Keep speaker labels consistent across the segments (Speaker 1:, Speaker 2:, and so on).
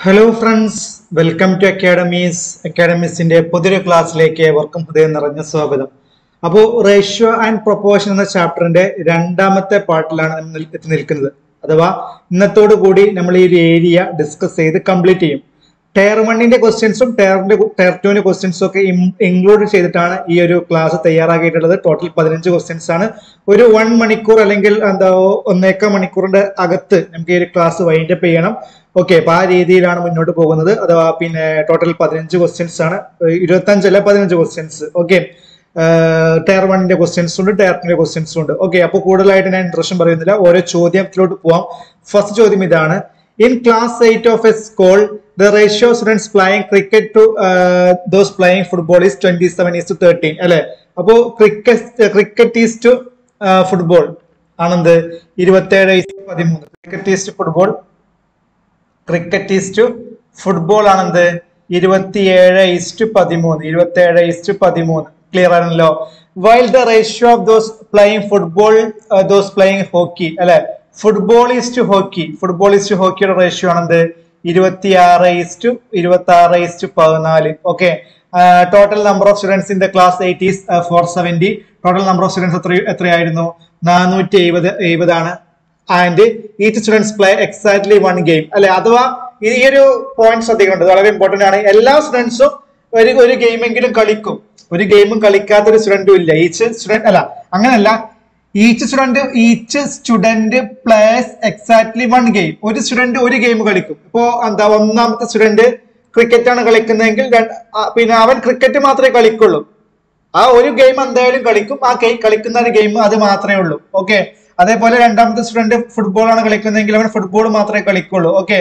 Speaker 1: Hello friends welcome to academies അക്കാഡമീസിന്റെ പുതിയൊരു ക്ലാസ്സിലേക്ക് ഏവർക്കും ഹൃദയം നിറഞ്ഞ സ്വാഗതം അപ്പോൾ റേഷ്യോ ആൻഡ് പ്രൊപ്പോർഷൻ എന്ന ചാപ്റ്ററിന്റെ രണ്ടാമത്തെ പാർട്ടിലാണ് നമ്മൾ എത്തി നിൽക്കുന്നത് അഥവാ ഇന്നത്തോടു കൂടി നമ്മൾ ഈ ഒരു ഏരിയ ഡിസ്കസ് ചെയ്ത് കംപ്ലീറ്റ് ചെയ്യും ടയർ വണ്ണിന്റെ ക്വസ്റ്റ്യൻസും ടയറിന്റെ ടയർ ടുവിന്റെ ക്വസ്റ്റ്യൻസും ഒക്കെ ഇൻക്ലൂഡ് ചെയ്തിട്ടാണ് ഈ ഒരു ക്ലാസ് തയ്യാറാക്കിയിട്ടുള്ളത് ടോട്ടൽ പതിനഞ്ച് ക്വസ്റ്റ്യൻസ് ആണ് ഒരു വൺ മണിക്കൂർ അല്ലെങ്കിൽ എന്താ ഒന്നേക്കാൾ മണിക്കൂറിന്റെ അകത്ത് നമുക്ക് ഈ ഒരു ക്ലാസ് വൈൻഡപ്പ് ചെയ്യണം ഓക്കെ അപ്പൊ ആ രീതിയിലാണ് മുന്നോട്ട് പോകുന്നത് അഥവാ പിന്നെ ടോട്ടൽ പതിനഞ്ച് ക്വസ്റ്റ്യൻസ് ആണ് ഇരുപത്തി അഞ്ചല്ല പതിനഞ്ച് ക്വസ്റ്റ്യൻസ് ഓക്കെ ടയർ വണ്ണിന്റെ ക്വസ്റ്റ്യൻസ് ഉണ്ട് ടയർ ടുവിന്റെ ക്വസ്റ്റ്യൻസും ഉണ്ട് ഓക്കെ അപ്പോൾ കൂടുതലായിട്ട് ഞാൻ ഇൻട്രഷൻ പറയുന്നില്ല ഓരോ ചോദ്യത്തിലോട്ട് പോവാം ഫസ്റ്റ് ചോദ്യം ഇതാണ് in class eight of a school the ratio students playing cricket to those playing football is twenty seven is to thirteen അല്ലെ അപ്പോ cricket cricket is to football ആണെന്ത് ഇരുപത്തേഴ് ഈസ് പതിമൂന്ന് cricket is to football cricket is to football ആണെന്ത് ഇരുപത്തിയേഴ് is to പതിമൂന്ന് ഇരുപത്തിയേഴ് is to പതിമൂന്ന് ക്ലിയർ ആണല്ലോ while the ratio of those playing football those playing hockey അല്ലെ football is to hockey football is to ഹോക്കിയുടെ ratio ആണെന്ത് ഇരുപത്തിയാറ് ഈസ്റ്റു ഇരുപത്തി ആറ് ഈസ്റ്റു പതിനാല് okay total number of students in the class eight is four seventy total number of students എത്ര എത്രയായിരുന്നു നാനൂറ്റി എഴുപത് എഴുപതാണ് and each students play exactly one game അല്ലെ അഥവാ ഈ ഒരു പോയിന്റ് ശ്രദ്ധിക്കേണ്ടത് വളരെ ഇമ്പോർട്ടന്റ് ആണ് എല്ലാ സ്റ്റുഡൻസും ഒരു ഒരു ഗെയിമെങ്കിലും കളിക്കും ഒരു ഗെയിമും കളിക്കാത്ത ഒരു സ്റ്റുഡന്റും ഇല്ല ഈച്ച് സ്റ്റുഡന്റ് അല്ല അങ്ങനല്ല each student each student plays exactly one game ഒരു സ്റ്റുഡന്റ് ഒരു ഗെയിം കളിക്കും ഇപ്പോ എന്താ ഒന്നാമത്തെ സ്റ്റുഡന്റ് ക്രിക്കറ്റ് ആണ് കളിക്കുന്നതെങ്കിൽ പിന്നെ അവൻ ക്രിക്കറ്റ് മാത്രമേ കളിക്കുള്ളൂ ആ ഒരു ഗെയിം എന്തായാലും കളിക്കും ആ ഗെയിം കളിക്കുന്ന ഒരു ഗെയിം അത് മാത്രമേ ഉള്ളൂ ഓക്കെ അതേപോലെ രണ്ടാമത്തെ സ്റ്റുഡന്റ് ഫുട്ബോൾ ആണ് കളിക്കുന്നതെങ്കിൽ അവൻ ഫുട്ബോൾ മാത്രമേ കളിക്കുള്ളൂ ഓക്കെ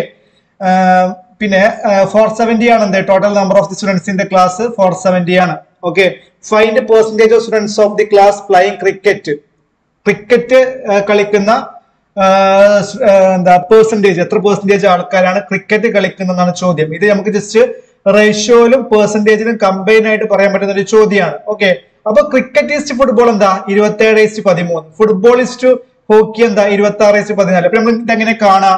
Speaker 1: പിന്നെ ഫോർ സെവന്റി ആണ് എന്ത് total number of the students in the class four seventy ആണ് okay find percentage of students of the class playing cricket cricket കളിക്കുന്ന എന്താ പെർസെന്റേജ് എത്ര പെർസെന്റേജ് ആൾക്കാരാണ് ക്രിക്കറ്റ് കളിക്കുന്നതെന്നാണ് ചോദ്യം ഇത് നമുക്ക് ജസ്റ്റ് റേഷ്യോയിലും പെർസെന്റേജിലും കമ്പൈൻ ആയിട്ട് പറയാൻ പറ്റുന്ന ഒരു ചോദ്യമാണ് ഓക്കെ അപ്പൊ ക്രിക്കറ്റ് ഈസ്റ്റ് ഫുട്ബോൾ എന്താ ഇരുപത്തി ഏഴ് ഈസ്റ്റ് പതിമൂന്ന് ഫുട്ബോൾ ഈസ്റ്റ് ഹോക്കി എന്താ ഇരുപത്തി ആറ് ഈസ്റ്റ് പതിനാല് അപ്പൊ നമ്മൾ ഇതെങ്ങനെ കാണാം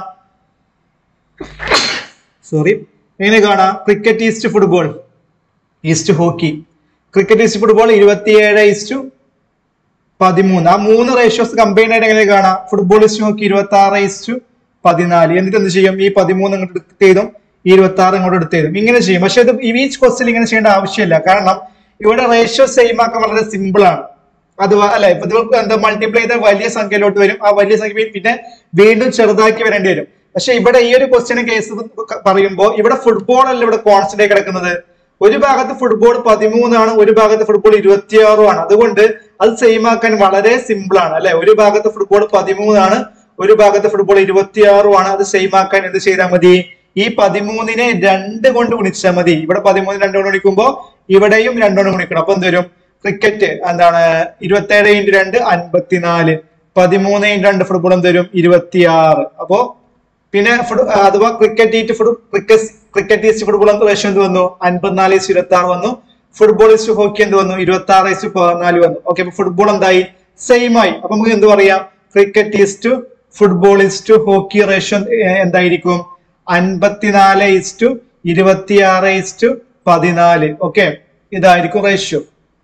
Speaker 1: സോറി എങ്ങനെ കാണാം cricket is to football is to hockey cricket is to football ഇരുപത്തിയേഴ് ഈസ്റ്റു പതിമൂന്ന് ആ മൂന്ന് റേഷ്യോസ് കമ്പൈൻ ആയിട്ട് എങ്ങനെ കാണാം ഫുട്ബോൾ ഈസ്റ്റ് ഹോക്കി ഇരുപത്തി ആറ് ഈസ്റ്റു പതിനാല് എന്നിട്ട് എന്ത് ചെയ്യും ഈ പതിമൂന്ന് ഇങ്ങോട്ട് എടുത്ത് ചെയ്തും ഈ ഇരുപത്തി ആറ് ഇങ്ങോട്ട് എടുത്ത് ചെയ്തും ഇങ്ങനെ ചെയ്യും പക്ഷെ ഇത് ഈച്ച് ക്വസ്റ്റിൽ ഇങ്ങനെ ചെയ്യേണ്ട ആവശ്യമില്ല കാരണം ഇവിടെ റേഷ്യോ സെയിം ആക്കാൻ വളരെ സിമ്പിൾ ആണ് അത് അല്ലെ ഇപ്പൊ നിങ്ങൾക്ക് എന്താ മൾട്ടിപ്ലൈ ചെയ്ത വലിയ സംഖ്യയിലോട്ട് വരും ആ വലിയ സംഖ്യ പിന്നെ വീണ്ടും ചെറുതാക്കി വരേണ്ടി വരും പക്ഷെ ഇവിടെ ഈ ഒരു ക്വസ്റ്റ്യൻ കേസ് പറയുമ്പോൾ ഇവിടെ ഫുട്ബോൾ അല്ല ഇവിടെ കോൺസ്റ്റന്റ് ആയി കിടക്കുന്നത് ഒരു ഭാഗത്ത് ഫുട്ബോൾ പതിമൂന്നാണ് ഒരു ഭാഗത്ത് ഫുട്ബോൾ ഇരുപത്തിയാറുമാണ് അതുകൊണ്ട് അത് സെയിം ആക്കാൻ വളരെ സിമ്പിൾ ആണ് അല്ലെ ഒരു ഭാഗത്ത് ഫുട്ബോൾ പതിമൂന്നാണ് ഒരു ഭാഗത്ത് ഫുട്ബോൾ ഇരുപത്തിയാറുമാണ് അത് സെയിം ആക്കാൻ എന്ത് ചെയ്താൽ മതി ഈ പതിമൂന്നിനെ രണ്ട് കൊണ്ട് ഗുണിച്ചാൽ മതി ഇവിടെ പതിമൂന്ന് രണ്ട് കൊണ്ട് ഗുണിക്കുമ്പോൾ ഇവിടെയും രണ്ടോണ്ട് ഗുണിക്കണം അപ്പൊ എന്ത് വരും ക്രിക്കറ്റ് എന്താണ് ഇരുപത്തേഴ് ഇൻറ്റു രണ്ട് അൻപത്തിനാല് പതിമൂന്ന് ഇൻറ്റു രണ്ട് ഫുട്ബോൾ എന്ത് വരും ഇരുപത്തിയാറ് അപ്പോ പിന്നെ അഥവാ cricket is to foot cricket cricket is to football എന്ത് റേഷ്യോ എന്ത് വന്നു അൻപത്തിനാല് ഈസ്റ്റ് ഇരുപത്തി ആറ് വന്നു ഫുട്ബോൾ ഈസ്റ്റ് ഹോക്കി എന്ത് വന്നു ഇരുപത്തി ആറ് ഈസ്റ്റ് പതിനാല് വന്നു ഓക്കെ അപ്പൊ ഫുട്ബോൾ എന്തായി സെയിം ആയി അപ്പൊ നമുക്ക് എന്ത് പറയാം cricket is to football is to hockey ratio എന്തായിരിക്കും അൻപത്തിനാല് ഈസ്റ്റു ഇരുപത്തിയാറ് ഈസ്റ്റു പതിനാല് ഓക്കെ ഇതായിരിക്കും ratio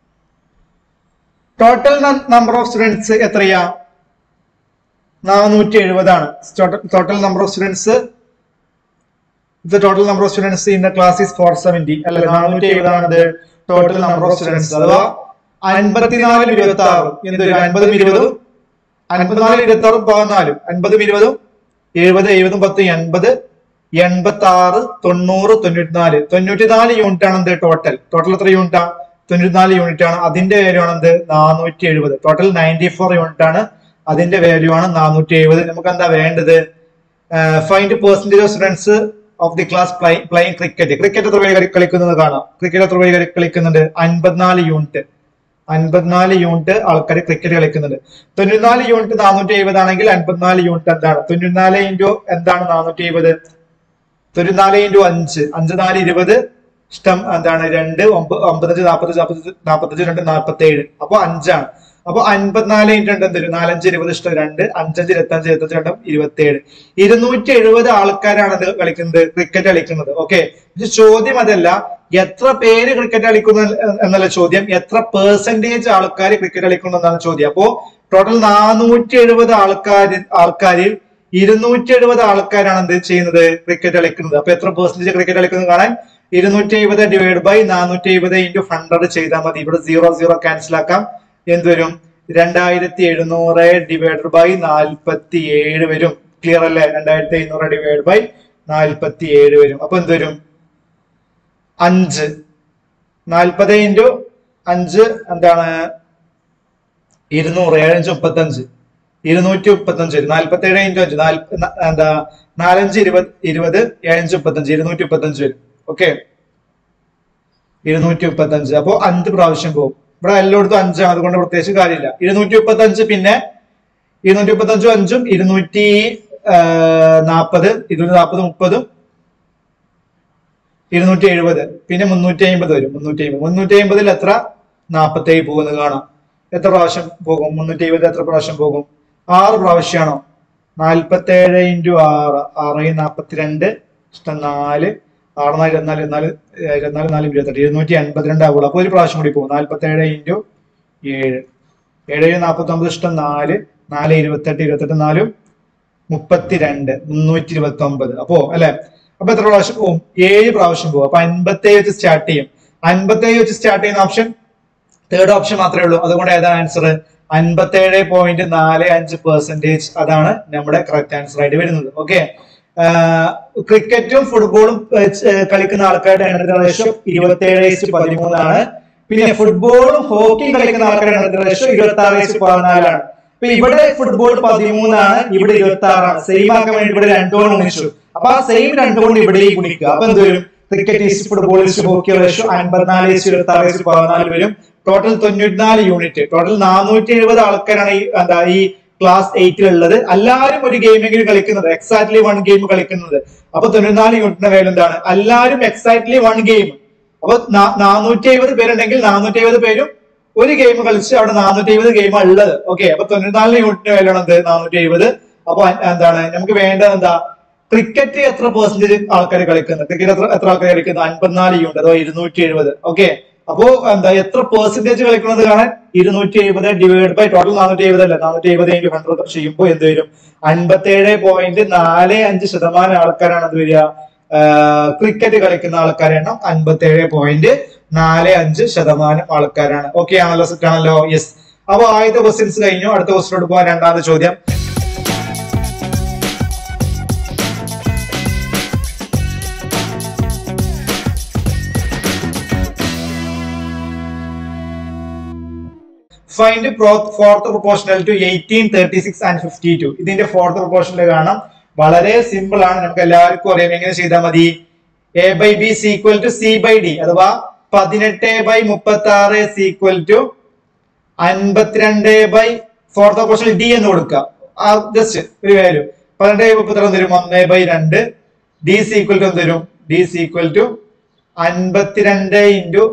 Speaker 1: total number of students എത്രയാ നാനൂറ്റി എഴുപതാണ് total number of students the total number of students in the class is four seventy അല്ലെ നാനൂറ്റി എഴുപതാണ് ടോട്ടൽ നമ്പർ ഓഫ് സ്റ്റുഡൻസ് അഥവാ അൻപത്തിനാലും ഇരുപത്തി ആറും എന്ത് അൻപതും ഇരുപതും അൻപത്തിനാല് ഇരുപത്തി ആറും പതിനാലും അൻപതും ഇരുപതും എഴുപത് എഴുപതും പത്ത് എൺപത് എൺപത്തി ആറ് തൊണ്ണൂറ് തൊണ്ണൂറ്റിനാല് തൊണ്ണൂറ്റിനാല് യൂണിറ്റ് ആണ് എന്ത് ടോട്ടൽ ടോട്ടൽ എത്ര യൂണിറ്റാ തൊണ്ണൂറ്റിനാല് യൂണിറ്റ് ആണ് അതിന്റെ വാല്യൂ ആണ് എന്ത് നാനൂറ്റി എഴുപത് ടോട്ടൽ നയൻറ്റി ഫോർ യൂണിറ്റ് ആണ് അതിന്റെ വാല്യൂ ആണ് നാനൂറ്റി എഴുപത് നമുക്ക് എന്താ വേണ്ടത് find percentage of students of the class playing cricket cricket എത്ര പേര് കളിക്കുന്നത് കാണാം ക്രിക്കറ്റ് എത്ര പേര് കളിക്കുന്നുണ്ട് അൻപത്തിനാല് യൂണിറ്റ് അൻപത്തിനാല് യൂണിറ്റ് ആൾക്കാർ ക്രിക്കറ്റ് കളിക്കുന്നുണ്ട് തൊണ്ണൂറ്റിനാല് യൂണിറ്റ് നാനൂറ്റി എഴുപത് ആണെങ്കിൽ അൻപത്തിനാല് യൂണിറ്റ് എന്താണ് തൊണ്ണൂറ്റിനാല് ഇൻറ്റു എന്താണ് നാനൂറ്റി എഴുപത് തൊണ്ണൂറ്റിനാല് ഇൻറ്റു അഞ്ച് അഞ്ച് നാല് ഇരുപത് ഇഷ്ടം എന്താണ് രണ്ട് ഒമ്പത് ഒമ്പത്തഞ്ച് നാൽപ്പത്തഞ്ച് നാൽപ്പത്തഞ്ച് നാൽപ്പത്തഞ്ച് രണ്ട് നാൽപ്പത്തി ഏഴ് അപ്പൊ അഞ്ചാണ് അപ്പൊ അൻപത്തിനാല് ഇൻറ്റു രണ്ട് എന്ത് വരും നാലഞ്ച് ഇരുപത് ഇഷ്ടം രണ്ട് അഞ്ചഞ്ച് ഇരുപത്തഞ്ച് ഇരുപത്തഞ്ച് രണ്ടും ഇരുപത്തി ഏഴ് ഇരുന്നൂറ്റി എഴുപത് ആൾക്കാരാണ് ഇത് കളിക്കുന്നത് ക്രിക്കറ്റ് കളിക്കുന്നത് ഓക്കെ പക്ഷെ ചോദ്യം അതല്ല എത്ര പേര് ക്രിക്കറ്റ് കളിക്കുന്നു എന്നല്ല ചോദ്യം എത്ര പേഴ്സൻറ്റേജ് ആൾക്കാർ ക്രിക്കറ്റ് കളിക്കുന്നു എന്നാണ് ചോദ്യം അപ്പോ ടോട്ടൽ നാനൂറ്റി എഴുപത് ആൾക്കാർ ആൾക്കാരിൽ ഇരുന്നൂറ്റി എഴുപത് ആൾക്കാരാണ് എന്ത് ചെയ്യുന്നത് ക്രിക്കറ്റ് കളിക്കുന്നത് അപ്പൊ എത്ര പെർസെന്റേജ് ക്രിക്കറ്റ് കളിക്കുന്നത് കാണാൻ ഇരുന്നൂറ്റി എഴുപത് ഡിവൈഡ് ബൈ നാനൂറ്റി എഴുപത് ഇൻറ്റു ഹൺഡ്രഡ് ചെയ്താൽ മതി ഇവിടെ സീറോ സീറോ ക്യാൻസൽ ആക്കാം എന്ത് വരും രണ്ടായിരത്തി എഴുന്നൂറ് ഡിവൈഡ് ബൈ നാൽപ്പത്തി ഏഴ് വരും ക്ലിയർ അല്ലേ രണ്ടായിരത്തി എഴുന്നൂറ് ഡിവൈഡ് ബൈ നാൽപ്പത്തി ഏഴ് വരും അപ്പൊ എന്ത് വരും അഞ്ച് നാൽപ്പത് ഇൻറ്റു അഞ്ച് എന്താണ് ഇരുന്നൂറ് ഏഴഞ്ച് മുപ്പത്തഞ്ച് ഇരുന്നൂറ്റി മുപ്പത്തഞ്ച് വരും നാൽപ്പത്തി ഏഴ് ഇൻറ്റു അഞ്ച് നാൽപ്പ ന- എന്താ നാലഞ്ച് ഇരുപത് ഇരുപത് ഏഴഞ്ച് മുപ്പത്തഞ്ച് ഇരുന്നൂറ്റി മുപ്പത്തഞ്ച് വരും ഓക്കെ ഇരുന്നൂറ്റി മുപ്പത്തഞ്ച് അപ്പോ അഞ്ച് പ്രാവശ്യം പോകും ഇവിടെ എല്ലായിടത്തും അഞ്ചാണ് അതുകൊണ്ട് പ്രത്യേകിച്ച് കാര്യമില്ല ഇരുന്നൂറ്റി മുപ്പത്തഞ്ച് പിന്നെ ഇരുന്നൂറ്റി മുപ്പത്തഞ്ചും അഞ്ചും ഇരുന്നൂറ്റി നാൽപ്പത് ഇരുന്നൂറ്റി നാൽപ്പത് മുപ്പതും ഇരുന്നൂറ്റി എഴുപത് പിന്നെ മുന്നൂറ്റി അമ്പത് വരും മുന്നൂറ്റി അമ്പത് മുന്നൂറ്റി അമ്പതിൽ എത്ര നാൽപ്പത്തി ഏഴ് പോകുന്നത് കാണാം എത്ര പ്രാവശ്യം പോകും മുന്നൂറ്റി എഴുപത് എത്ര പ്രാവശ്യം പോകും ആറ് പ്രാവശ്യമാണോ നാൽപ്പത്തി ഏഴ് ഇൻറ്റു ആറ് ആറ് നാൽപ്പത്തിരണ്ട് ഇഷ്ടം നാല് ആറ് നാല് ഇരുപത്തിനാല് ഇരുപത്തിനാല് ഏഹ് ഇരുപത്തിനാല് നാല് ഇരുപത്തെട്ട് ഇരുന്നൂറ്റി എൺപത്തിരണ്ട് ആവുള്ളൂ അപ്പോൾ ഒരു പ്രാവശ്യം കൂടി പോകും നാൽപ്പത്തി ഏഴ് ഇൻറ്റു ഏഴ് ഏഴ് നാൽപ്പത്തി ഒമ്പത് ഇഷ്ടം നാല് നാല് ഇരുപത്തെട്ട് ഇരുപത്തെട്ട് നാലും മുപ്പത്തിരണ്ട് മുന്നൂറ്റി ഇരുപത്തി ഒമ്പത് അപ്പോ അല്ലെ അപ്പൊ എത്ര പ്രാവശ്യം പോകും ഏഴ് പ്രാവശ്യം പോകും അപ്പൊ അൻപത്തേഴ് വെച്ച് സ്റ്റാർട്ട് ചെയ്യും അൻപത്തേഴ് വെച്ച് സ്റ്റാർട്ട് ചെയ്യുന്ന ഓപ്ഷൻ തേർഡ് ഓപ്ഷൻ മാത്രമേ ഉള്ളൂ അതുകൊണ്ട് ഏതാണ് ആൻസർ അൻപത്തേഴ് പോയിന്റ് നാല് അഞ്ച് പെർസെന്റേജ് അതാണ് നമ്മുടെ കറക്റ്റ് ആൻസർ ആയിട്ട് വരുന്നത് ഓക്കെ ക്രിക്കറ്റും ഫുട്ബോളും കളിക്കുന്ന ആൾക്കാരുടെ എണ്ണത്തിന്റെ റേഷ്യോ ഇരുപത്തേഴ് പതിമൂന്നാണ് പിന്നെ ഫുട്ബോളും ഹോക്കിയും കളിക്കുന്ന ആൾക്കാരുടെ എണ്ണത്തിന്റെ റേഷ്യോ ഇരുപത്തി ആറ് പതിനാലാണ് അപ്പൊ ഇവിടെ ഫുട്ബോൾ പതിമൂന്നാണ് ഇവിടെ ഇരുപത്തി ആറാണ് സെയിം ആക്കാൻ വേണ്ടി ഇവിടെ രണ്ടുകൊണ്ട് ഗുണിച്ചു അപ്പൊ ആ സെയിം രണ്ടുകൊണ്ട് ഇവിടെയും ഗുണിക്കുക അപ്പൊ എന്ത് വരും cricket is football is hockey ratio അൻപത്തിനാല് ഈസ് ഇരുപത്തി ആറ് ഈസ് പതിനാല് വരും ടോട്ടൽ തൊണ്ണൂറ്റിനാല് യൂണിറ്റ് ടോട്ടൽ നാനൂറ്റി എഴുപത് ആൾക്കാരാണ് ഈ എന്താ ഈ ക്ലാസ് എയ്റ്റിൽ ഉള്ളത് എല്ലാവരും ഒരു ഗെയിമെങ്കിലും കളിക്കുന്നത് എക്സാക്ട്ലി വൺ ഗെയിം കളിക്കുന്നത് അപ്പൊ തൊണ്ണൂറ്റിനാല് യൂണിറ്റിന്റെ വേല എന്താണ് എല്ലാവരും എക്സാക്ട്ലി വൺ ഗെയിം അപ്പൊ നാനൂറ്റി എഴുപത് പേരുണ്ടെങ്കിൽ നാനൂറ്റി എഴുപത് പേരും ഒരു ഗെയിം കളിച്ച് അവിടെ നാനൂറ്റി എഴുപത് ഗെയിമാണ് ഉള്ളത് ഓക്കെ അപ്പൊ തൊണ്ണൂറ്റിനാല് യൂണിറ്റിന് വിലയാണ് എന്ത് നാനൂറ്റി എഴുപത് അപ്പൊ അ- എന്താണ് നമുക്ക് വേണ്ടത് എന്താ ക്രിക്കറ്റ് എത്ര പെർസെന്റേജ് ആൾക്കാർ കളിക്കുന്നത് ക്രിക്കറ്റ് എത്ര എത്ര ആൾക്കാർ കളിക്കുന്നത് അൻപത്തിനാല് യൂണിറ്റ് അഥവാ ഇരുന്നൂറ്റി എഴുപത് ഓക്കെ അപ്പോ എന്താ എത്ര പെർസെന്റേജ് കളിക്കുന്നത് കാണാൻ ഇരുന്നൂറ്റി എഴുപത് ഡിവൈഡ് ബൈ ടോട്ടൽ നാനൂറ്റി എഴുപത് അല്ല നാനൂറ്റി എഴുപത് ഇൻറ്റു ഹൺഡ്രഡ് ചെയ്യുമ്പോൾ എന്ത് വരും അൻപത്തേഴ് പോയിന്റ് നാല് അഞ്ച് ശതമാനം ആൾക്കാരാണ് അത് വരിക ക്രിക്കറ്റ് കളിക്കുന്ന ആൾക്കാരുടെ എണ്ണം അൻപത്തേഴ് പോയിന്റ് നാല് അഞ്ച് ശതമാനം ആൾക്കാരാണ് ഓക്കെ ആണല്ലോ സെറ്റ് ആണല്ലോ യെസ് അപ്പൊ ആദ്യത്തെ ക്വസ്റ്റ്യൻസ് കഴിഞ്ഞു അടുത്ത ക്വസ്റ്റിനോട് പോകാൻ രണ്ടാമത്തെ ചോദ്യം find fourth proportional to eighteen thirty six and fifty two ഇതിന്റെ ഫോർത്ത് പ്രൊപ്പോർഷനിൽ കാണാം വളരെ സിമ്പിൾ ആണ് നമുക്ക് എല്ലാവർക്കും അറിയാം എങ്ങനെ ചെയ്താൽ മതി A by B is equal to C by D അഥവാ പതിനെട്ട് ബൈ മുപ്പത്തി ആറ് സീക്വൽ ടു അൻപത്തിരണ്ട് ബൈ ഫോർത്ത് പ്രൊപ്പോർഷണൽ ഡി എന്ന് കൊടുക്കുക ജസ്റ്റ് ഒരു വാല്യൂ പതിനെട്ട് ബൈ മുപ്പത്തി ആറ് തരും ഒന്ന് ബൈ രണ്ട് ഡി സീക്വൽ ടു തരും ഡി സീക്വൽ ടു അൻപത്തിരണ്ട് into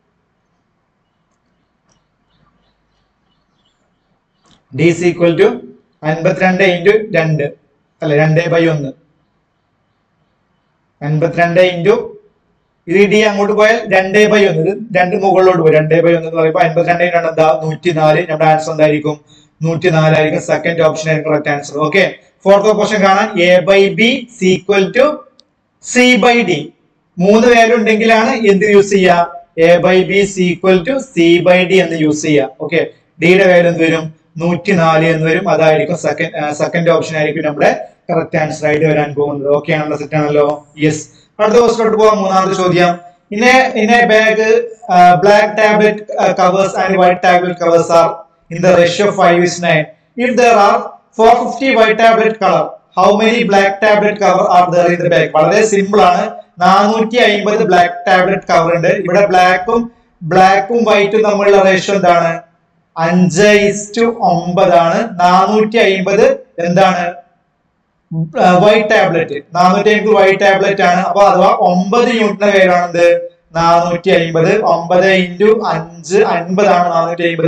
Speaker 1: D is equal to അൻപത്തിരണ്ട് ഇൻറ്റു രണ്ട് അല്ല രണ്ട് ബൈ ഒന്ന് അൻപത്തിരണ്ട് ഇൻറ്റു ഇത് ഡി അങ്ങോട്ട് പോയാൽ രണ്ട് ബൈ ഒന്ന് ഇത് രണ്ട് മുകളിലോട്ട് പോയി രണ്ട് ബൈ ഒന്ന് എന്ന് പറയുമ്പോൾ അൻപത്തിരണ്ട് രണ്ട് എന്താ നൂറ്റി നാല് നമ്മുടെ ആൻസർ എന്തായിരിക്കും നൂറ്റി നാലായിരിക്കും സെക്കൻഡ് ഓപ്ഷൻ ആയിരിക്കും correct answer okay fourth option കാണാൻ A by B is equal to C by D മൂന്ന് വാല്യൂ ഉണ്ടെങ്കിലാണ് എന്ത് യൂസ് ചെയ്യുക A by B is equal to C by D എന്ന് യൂസ് ചെയ്യുക ഓക്കെ ഡിയുടെ വാല്യൂ എന്ത് വരും നൂറ്റി നാല് എന്ന് വരും അതായിരിക്കും സെക്കൻഡ് സെക്കൻഡ് ഓപ്ഷൻ ആയിരിക്കും നമ്മുടെ കറക്റ്റ് ആൻസർ ആയിട്ട് വരാൻ പോകുന്നത് ഓക്കെ ആണല്ലോ സെറ്റ് ആണല്ലോ യെസ് അടുത്ത ക്വസ്റ്റിലോട്ട് പോവാം മൂന്നാമത്തെ ചോദ്യം in in a bag black tablet covers and white tablet covers are in the ratio five is nine if there are four fifty white tablet colour how many black tablet cover are there in the bag വളരെ simple ആണ് നാനൂറ്റി അമ്പത് black tablet cover ഉണ്ട് ഇവിടെ ബ്ലാക്കും ബ്ലാക്കും വൈറ്റും തമ്മിലുള്ള റേഷ്യോ എന്താണ് അഞ്ച് ഇസ്റ്റു ഒമ്പതാണ് നാനൂറ്റി അമ്പത് എന്താണ് വൈറ്റ് ടാബ്ലറ്റ് നാനൂറ്റി അമ്പത് വൈറ്റ് ടാബ്ലറ്റ് ആണ് അപ്പൊ അഥവാ ഒമ്പത് യൂണിറ്റിന്റെ പേരാണെന്ത് നാനൂറ്റി അമ്പത് ഒമ്പത് ഇൻറ്റു അഞ്ച് അൻപതാണ് നാനൂറ്റി അമ്പത്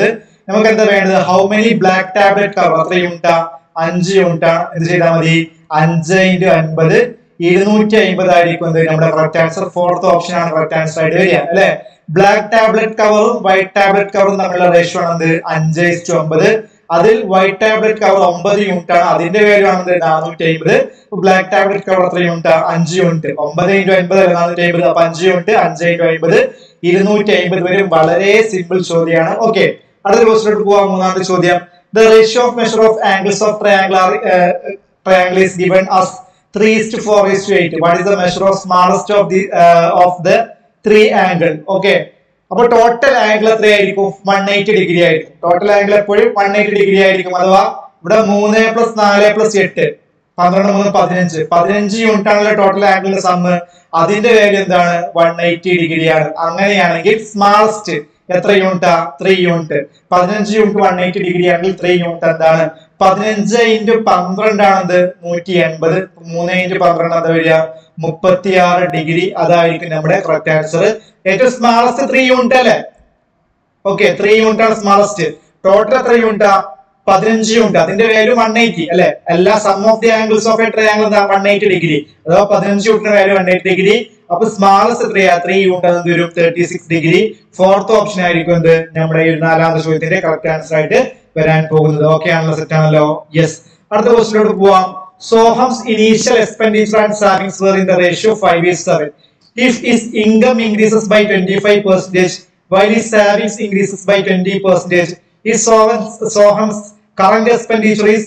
Speaker 1: നമുക്ക് എന്താ വേണ്ടത് how many black tablet cover എത്ര യൂണിറ്റാ അഞ്ച് യൂണിറ്റ് ആണ് എന്ത് ചെയ്താൽ മതി അഞ്ച് ഇൻറ്റു അൻപത് ഇരുന്നൂറ്റി അമ്പത് ആയിരിക്കും എന്ത് നമ്മുടെ കറക്റ്റ് ആൻസർ ഫോർത്ത് ഓപ്ഷൻ ആണ് കറക്റ്റ് ആൻസർ ആയിട്ട് വരിക അല്ലെ ബ്ലാക്ക് ടാബ്ലറ്റ് കവറും വൈറ്റ് ടാബ്ലറ്റ് കവറും തമ്മിലുള്ള റേഷ്യോ ആണ് എന്ത് അഞ്ച് ഇസ്റ്റു ഒമ്പത് അതിൽ വൈറ്റ് ടാബ്ലറ്റ് കവർ ഒമ്പത് യൂണിറ്റ് ആണ് അതിന്റെ വാല്യൂ ആണെന്ത് നാനൂറ്റി അമ്പത് ബ്ലാക്ക് ടാബ്ലറ്റ് കവർ എത്ര യൂണിറ്റ് അഞ്ച് യൂണിറ്റ് ഒമ്പത് ഇൻറ്റു അമ്പത് അല്ല നാനൂറ്റി അമ്പത് അപ്പൊ അഞ്ച് യൂണിറ്റ് അഞ്ച് ഇൻറ്റു അമ്പത് ഇരുന്നൂറ്റി അമ്പത് വരും വളരെ സിമ്പിൾ ചോദ്യമാണ് ഓക്കെ അടുത്ത ക്വസ്റ്റിലോട്ട് പോവാം മൂന്നാമത്തെ ചോദ്യം the ratio of measure of angles of triangle are triangle is given as 3 is to 4 is to 8 what is the measure of smallest of the uh, of the three angle okay അപ്പൊ total angle എത്രയായിരിക്കും one eighty degree ആയിരിക്കും total angle എപ്പോഴും one eighty degree ആയിരിക്കും അഥവാ ഇവിടെ മൂന്ന് plus നാല് plus എട്ട് പന്ത്രണ്ട് മൂന്ന് പതിനഞ്ച് പതിനഞ്ച് യൂണിറ്റ് ആണല്ലോ ടോട്ടൽ ആംഗിളിന്റെ സമ്മ് അതിന്റെ വാല്യൂ എന്താണ് വൺ എയ്റ്റി ഡിഗ്രി ആണ് അങ്ങനെയാണെങ്കിൽ സ്മാളസ്റ്റ് എത്ര യൂണിറ്റാ ത്രീ യൂണിറ്റ് പതിനഞ്ച് യൂണിറ്റ് വൺ എയ്റ്റി ഡിഗ്രി ആണെങ്കിൽ ത്രീ യൂണിറ്റ് എന്താണ് പതിനഞ്ച് ഇൻറ്റു പന്ത്രണ്ടാണത് നൂറ്റി എൺപത് മൂന്ന് ഇൻറ്റു പന്ത്രണ്ട് എന്താ വരിക മുപ്പത്തിയാറ് ഡിഗ്രി അതായിരിക്കും നമ്മുടെ കറക്റ്റ് ആൻസർ ഏറ്റവും സ്മാളസ്റ്റ് ത്രീ യൂണിറ്റ് അല്ലേ ഓക്കെ ത്രീ യൂണിറ്റ് ആണ് സ്മാളസ്റ്റ് ടോട്ടൽ എത്ര യൂണിറ്റാ പതിനഞ്ച് യൂണിറ്റ് അതിന്റെ വാല്യൂ വൺ എയ്റ്റി അല്ലെ എല്ലാ sum of the angles of a triangle എന്താ വൺ എയ്റ്റി ഡിഗ്രി അഥവാ പതിനഞ്ച് യൂണിറ്റിന്റെ വാല്യൂ വൺ എയ്റ്റി ഡിഗ്രി അപ്പൊ സ്മാളസ്റ്റ് എത്രയാ ത്രീ യൂണിറ്റ് എന്ത് വരും thirty six degree fourth option ആയിരിക്കും എന്ത് നമ്മുടെ ഈ നാലാമത്തെ ചോദ്യത്തിന്റെ കറക്റ്റ് ആൻസർ ആയിട്ട് വരാൻ പോകുന്നത് ഓക്കെ ആണല്ലോ സെറ്റ് ആണല്ലോ യെസ് അടുത്ത ക്വസ്റ്റിലോട്ട് പോവാം Soham's initial expenditure and savings were in the ratio 5 is 7 if his income increases by 25 percentage while his savings increases by 20 percentage his Soham's, Soham's current expenditure is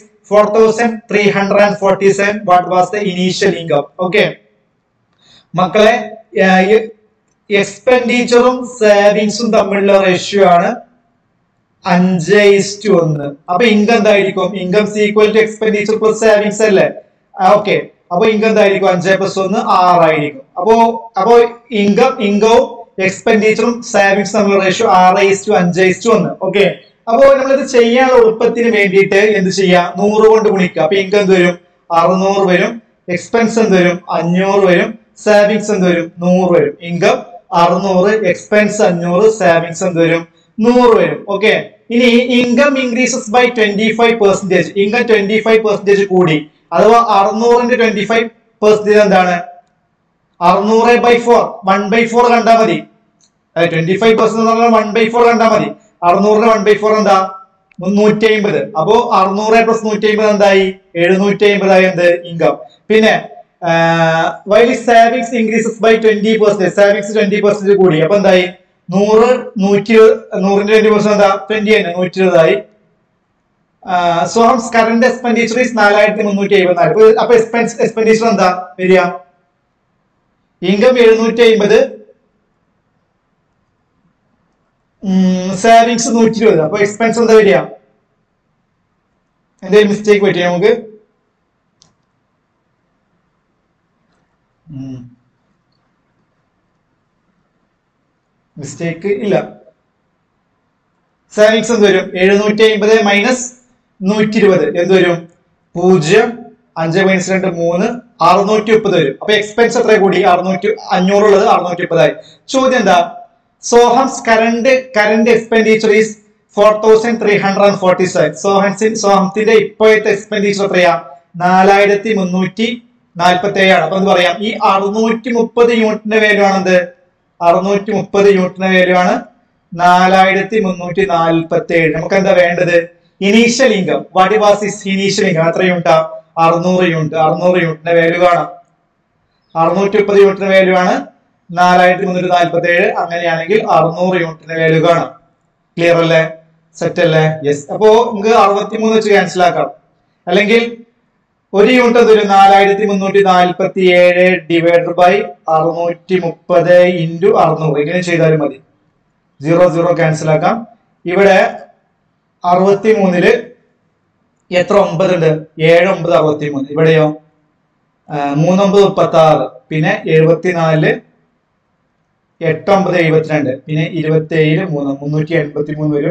Speaker 1: 4347 what was the initial income okay മക്കളെ എക്സ്പെൻഡിച്ചറും സേവിങ്സും തമ്മിലുള്ള ratio ആണ് അഞ്ച് is to ഒന്ന് അപ്പൊ income എന്തായിരിക്കും income equal to expenditure plus savings അല്ലേ okay അപ്പൊ income എന്തായിരിക്കും അഞ്ച് പ്ലസ് ഒന്ന് ആറായിരിക്കും അപ്പോ അപ്പോ ഇൻകം ഇൻകവും എക്സ്പെൻഡിച്ചറും സേവിങ്സ് തമ്മിലുള്ള റേഷ്യോ ആറ് ഇസ്റ്റു അഞ്ച് ഇസ്റ്റു ഒന്ന് ഓക്കെ അപ്പോ നമ്മളിത് ചെയ്യാനുള്ള എളുപ്പത്തിന് വേണ്ടിയിട്ട് എന്ത് ചെയ്യാം നൂറ് കൊണ്ട് ഗുണിക്കുക അപ്പൊ ഇൻകം എന്ത് വരും അറുന്നൂറ് വരും എക്സ്പെൻസ് എന്ത് വരും അഞ്ഞൂറ് വരും സേവിങ്സ് എന്ത് വരും നൂറ് വരും ഇൻകം അറുന്നൂറ് എക്സ്പെൻസ് അഞ്ഞൂറ് സേവിങ്സ് എന്ത് വരും നൂറ് വരും ഓക്കെ ഇനി income increases by twenty five percentage income twenty five percentage കൂടി അഥവാ അറുന്നൂറിന്റെ ട്വന്റി ഫൈവ് പെർസെന്റേജ് എന്താണ് അറുന്നൂറ് by four one by four കണ്ടാൽ മതി ട്വന്റി ഫൈവ് പെർസെന്റ് എന്ന് പറഞ്ഞാൽ വൺ ബൈ ഫോർ കണ്ടാൽ മതി അറുന്നൂറിന് വൺ ബൈ ഫോർ എന്താ മുന്നൂറ്റി അമ്പത് അപ്പോ അറുന്നൂറ് പ്ലസ് നൂറ്റി അമ്പത് എന്തായി എഴുന്നൂറ്റി അമ്പതായി എന്ത് ഇൻകം പിന്നെ while savings increases by twenty percent savings twenty percent കൂടി അപ്പൊ എന്തായി നൂറ് നൂറ്റി നൂറിന്റെ ട്വന്റി പെർസെന്റ് എന്താ ട്വന്റി തന്നെ നൂറ്റി ഇരുപതായി സോഹംസ് കറന്റ് എക്സ്പെൻഡിച്ചർ ഈസ് നാലായിരത്തി മുന്നൂറ്റി എഴുപത്തിനാല് അപ്പൊ എക്സ്പെൻസ് എക്സ്പെൻഡിച്ചർ എന്താ വരിക ഇൻകം എഴുന്നൂറ്റി അമ്പത് സേവിങ്സ് നൂറ്റി ഇരുപത് അപ്പൊ എക്സ്പെൻസ് എന്താ വരിക എന്തെങ്കിലും മിസ്റ്റേക്ക് പറ്റിയ നമുക്ക് മിസ്റ്റേക്ക് ഇല്ല സേവിങ്സ് എന്ത് വരും എഴുന്നൂറ്റി അമ്പത് മൈനസ് നൂറ്റി ഇരുപത് എന്ത് വരും പൂജ്യം അഞ്ച് മൈനസ് രണ്ട് മൂന്ന് അറുന്നൂറ്റി മുപ്പത് വരും അപ്പൊ എക്സ്പെൻസ് എത്ര കൂടി അറുന്നൂറ്റി അഞ്ഞൂറുള്ളത് അറുന്നൂറ്റി മുപ്പതായി ചോദ്യം എന്താ Soham's current current expenditure is four thousand three hundred and forty seven സോഹംസിൻ സോഹംസിന്റെ ഇപ്പോഴത്തെ എക്സ്പെൻഡിച്ചർ എത്രയാ നാലായിരത്തി മുന്നൂറ്റി നാൽപ്പത്തി ഏഴാണ് അപ്പൊ എന്ത് പറയാം ഈ അറുന്നൂറ്റി മുപ്പത് യൂണിറ്റിന്റെ വാല്യൂ ആണെന്ത് അറുന്നൂറ്റി മുപ്പത് യൂണിറ്റിന്റെ വാല്യൂ ആണ് നാലായിരത്തി മുന്നൂറ്റി നാൽപ്പത്തി ഏഴ് നമുക്ക് എന്താ വേണ്ടത് initial income what was is initial income എത്ര യൂണിറ്റാ അറുന്നൂറ് യൂണിറ്റ് അറുന്നൂറ് യൂണിറ്റിന്റെ വാല്യൂ കാണാം അറുന്നൂറ്റി മുപ്പത് യൂണിറ്റിന്റെ വാല്യൂ ആണ് നാലായിരത്തി മുന്നൂറ്റി നാൽപ്പത്തി ഏഴ് അങ്ങനെയാണെങ്കിൽ അറുന്നൂറ് യൂണിറ്റിന്റെ വാല്യൂ കാണാം ക്ലിയർ അല്ലേ സെറ്റ് അല്ലേ യെസ് അപ്പോ നമുക്ക് അറുപത്തി മൂന്ന് വെച്ച് ക്യാൻസൽ ആക്കാം അല്ലെങ്കിൽ ഒരു യൂണിറ്റ് എന്തൊരു നാലായിരത്തി മുന്നൂറ്റി നാൽപ്പത്തി ഏഴ് ഡിവൈഡഡ് ബൈ അറുന്നൂറ്റി മുപ്പത് ഇൻറ്റു അറുന്നൂറ് ഇങ്ങനെ ചെയ്താലും മതി സീറോ സീറോ ക്യാൻസൽ ആക്കാം ഇവിടെ അറുപത്തി മൂന്നില് എത്ര ഒമ്പത് ഉണ്ട് ഏഴ് ഒമ്പത് അറുപത്തി മൂന്ന് ഇവിടെയോ മൂന്നൊമ്പത് മുപ്പത്തി ആറ് പിന്നെ എഴുപത്തിനാലില് എട്ടൊമ്പത് എഴുപത്തിരണ്ട് പിന്നെ ഇരുപത്തി ഏഴില് മൂന്ന് മുന്നൂറ്റി എൺപത്തി മൂന്ന് വരും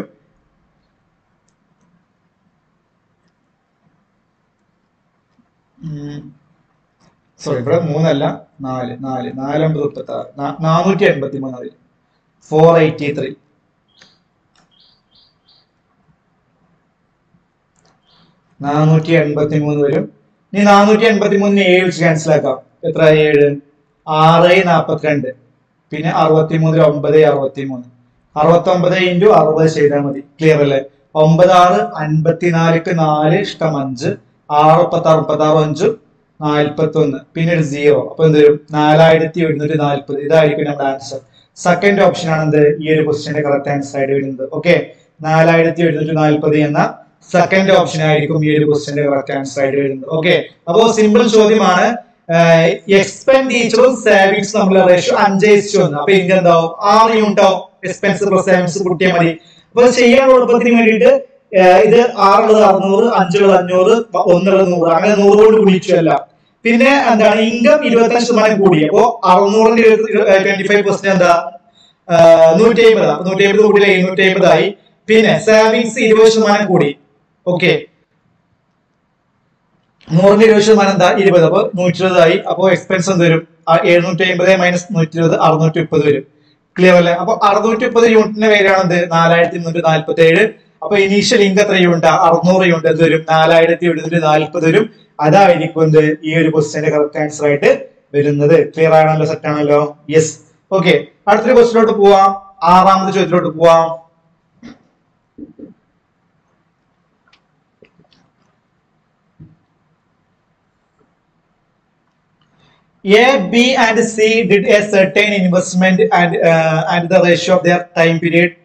Speaker 1: സോറി ഇവിടെ മൂന്നല്ല നാല് നാല് നാലൊമ്പത് മുപ്പത്തി ആറ് നാനൂറ്റി എൺപത്തി മൂന്ന് വരും ഫോർ എയ്റ്റി ത്രീ നാനൂറ്റി എൺപത്തി മൂന്ന് വരും ഇനി നാനൂറ്റി എൺപത്തി മൂന്നിന് ഏഴ് വെച്ച് ക്യാൻസൽ ആക്കാം എത്ര ഏഴ് ആറ് നാൽപ്പത്തിരണ്ട് പിന്നെ അറുപത്തി മൂന്നിൽ ഒമ്പത് അറുപത്തി മൂന്ന് അറുപത്തി ഒമ്പത് ഇൻറ്റു അറുപത് ചെയ്താൽ മതി ക്ലിയർ അല്ലേ ഒമ്പത് ആറ് അൻപത്തിനാലിക്ക് നാല് ഇഷ്ടം അഞ്ച് ആറ് മുപ്പത്തി ആറ് മുപ്പത്തി ആറ് അഞ്ച് നാൽപ്പത്തി ഒന്ന് പിന്നെ ഒരു സീറോ അപ്പൊ എന്ത് വരും നാലായിരത്തി എഴുന്നൂറ്റി നാൽപ്പത് ഇതായിരിക്കും നമ്മുടെ ആൻസർ സെക്കൻഡ് ഓപ്ഷൻ ആണ് എന്ത് ഈ ഒരു ക്വസ്റ്റിന്റെ കറക്റ്റ് ആൻസർ ആയിട്ട് വരുന്നത് ഓക്കെ നാലായിരത്തി എഴുന്നൂറ്റി നാൽപ്പത് എന്ന സെക്കൻഡ് ഓപ്ഷൻ ആയിരിക്കും ഈ ഒരു ക്വസ്റ്റിന്റെ കറക്റ്റ് ആൻസർ ആയിട്ട് വരുന്നത് ഓക്കെ അപ്പോ സിമ്പിൾ ചോദ്യമാണ് എക്സ്പെൻഡിച്ചറും സേവിങ്സ് തമ്മിലുള്ള റേഷ്യോ അഞ്ച് ഇസ്റ്റു ഒന്ന് അപ്പൊ എനിക്ക് എന്താവും ആറ് യൂണിറ്റ് ആവും എക്സ്പെൻസ് പ്ലസ് സേവിങ്സ് കൂട്ടിയാൽ മതി അപ്പൊ ചെയ്യാൻ എളുപ്പത്തിന് വേണ്ടിയിട്ട് ഏഹ് ഇത് ആറുള്ളത് അറുന്നൂറ് അഞ്ചുള്ളത് അഞ്ഞൂറ് പ- ഒന്നുള്ളത് നൂറ് അങ്ങനെ നൂറ് കൊണ്ട് ഗുണിച്ചു അല്ല പിന്നെ എന്താണ് ഇൻകം ഇരുപത്തഞ്ച് ശതമാനം കൂടി അപ്പോ അറുന്നൂറിന്റെ ട്വന്റി ഫൈവ് പെർസെന്റ് എന്താ നൂറ്റി അമ്പത് അപ്പൊ നൂറ്റി അമ്പത് കൂടി എഴുന്നൂറ്റി അമ്പതായി പിന്നെ സേവിങ്സ് ഇരുപത് ശതമാനം കൂടി ഓക്കെ നൂറിന്റെ ഇരുപത് ശതമാനം എന്താ ഇരുപത് അപ്പൊ നൂറ്റി ഇരുപതായി അപ്പൊ എക്സ്പെൻസ് എന്ത് വരും എഴുന്നൂറ്റി അമ്പത് മൈനസ് നൂറ്റി ഇരുപത് അറുന്നൂറ്റി മുപ്പത് വരും ക്ലിയർ അല്ലേ അപ്പൊ അറുന്നൂറ്റി മുപ്പത് യൂണിറ്റിന്റെ പേരാണെന്ത് നാലായിരത്തി മുന്നൂറ്റി നാല്പത്തി ഏഴ് അപ്പൊ ഇനീഷ്യൽ ഇൻകം എത്ര യൂണിറ്റ് അറുന്നൂറ് യൂണിറ്റ് എന്ത് വരും നാലായിരത്തി എഴുന്നൂറ്റി നാല്പത് വരും അതായിരിക്കും എന്ത് ഈ ഒരു ക്വസ്റ്റ്യന്റെ കറക്റ്റ് ആൻസർ ആയിട്ട് വരുന്നത് ക്ലിയർ ആണല്ലോ സെറ്റ് ആണല്ലോ യെസ് ഓക്കെ അടുത്തൊരു ക്വസ്റ്റിലോട്ട് പോവാം ആറാമത്തെ ചോദ്യത്തിലോട്ട് പോവാം A, B, and C did a certain investment and uh, and the ratio of their time period.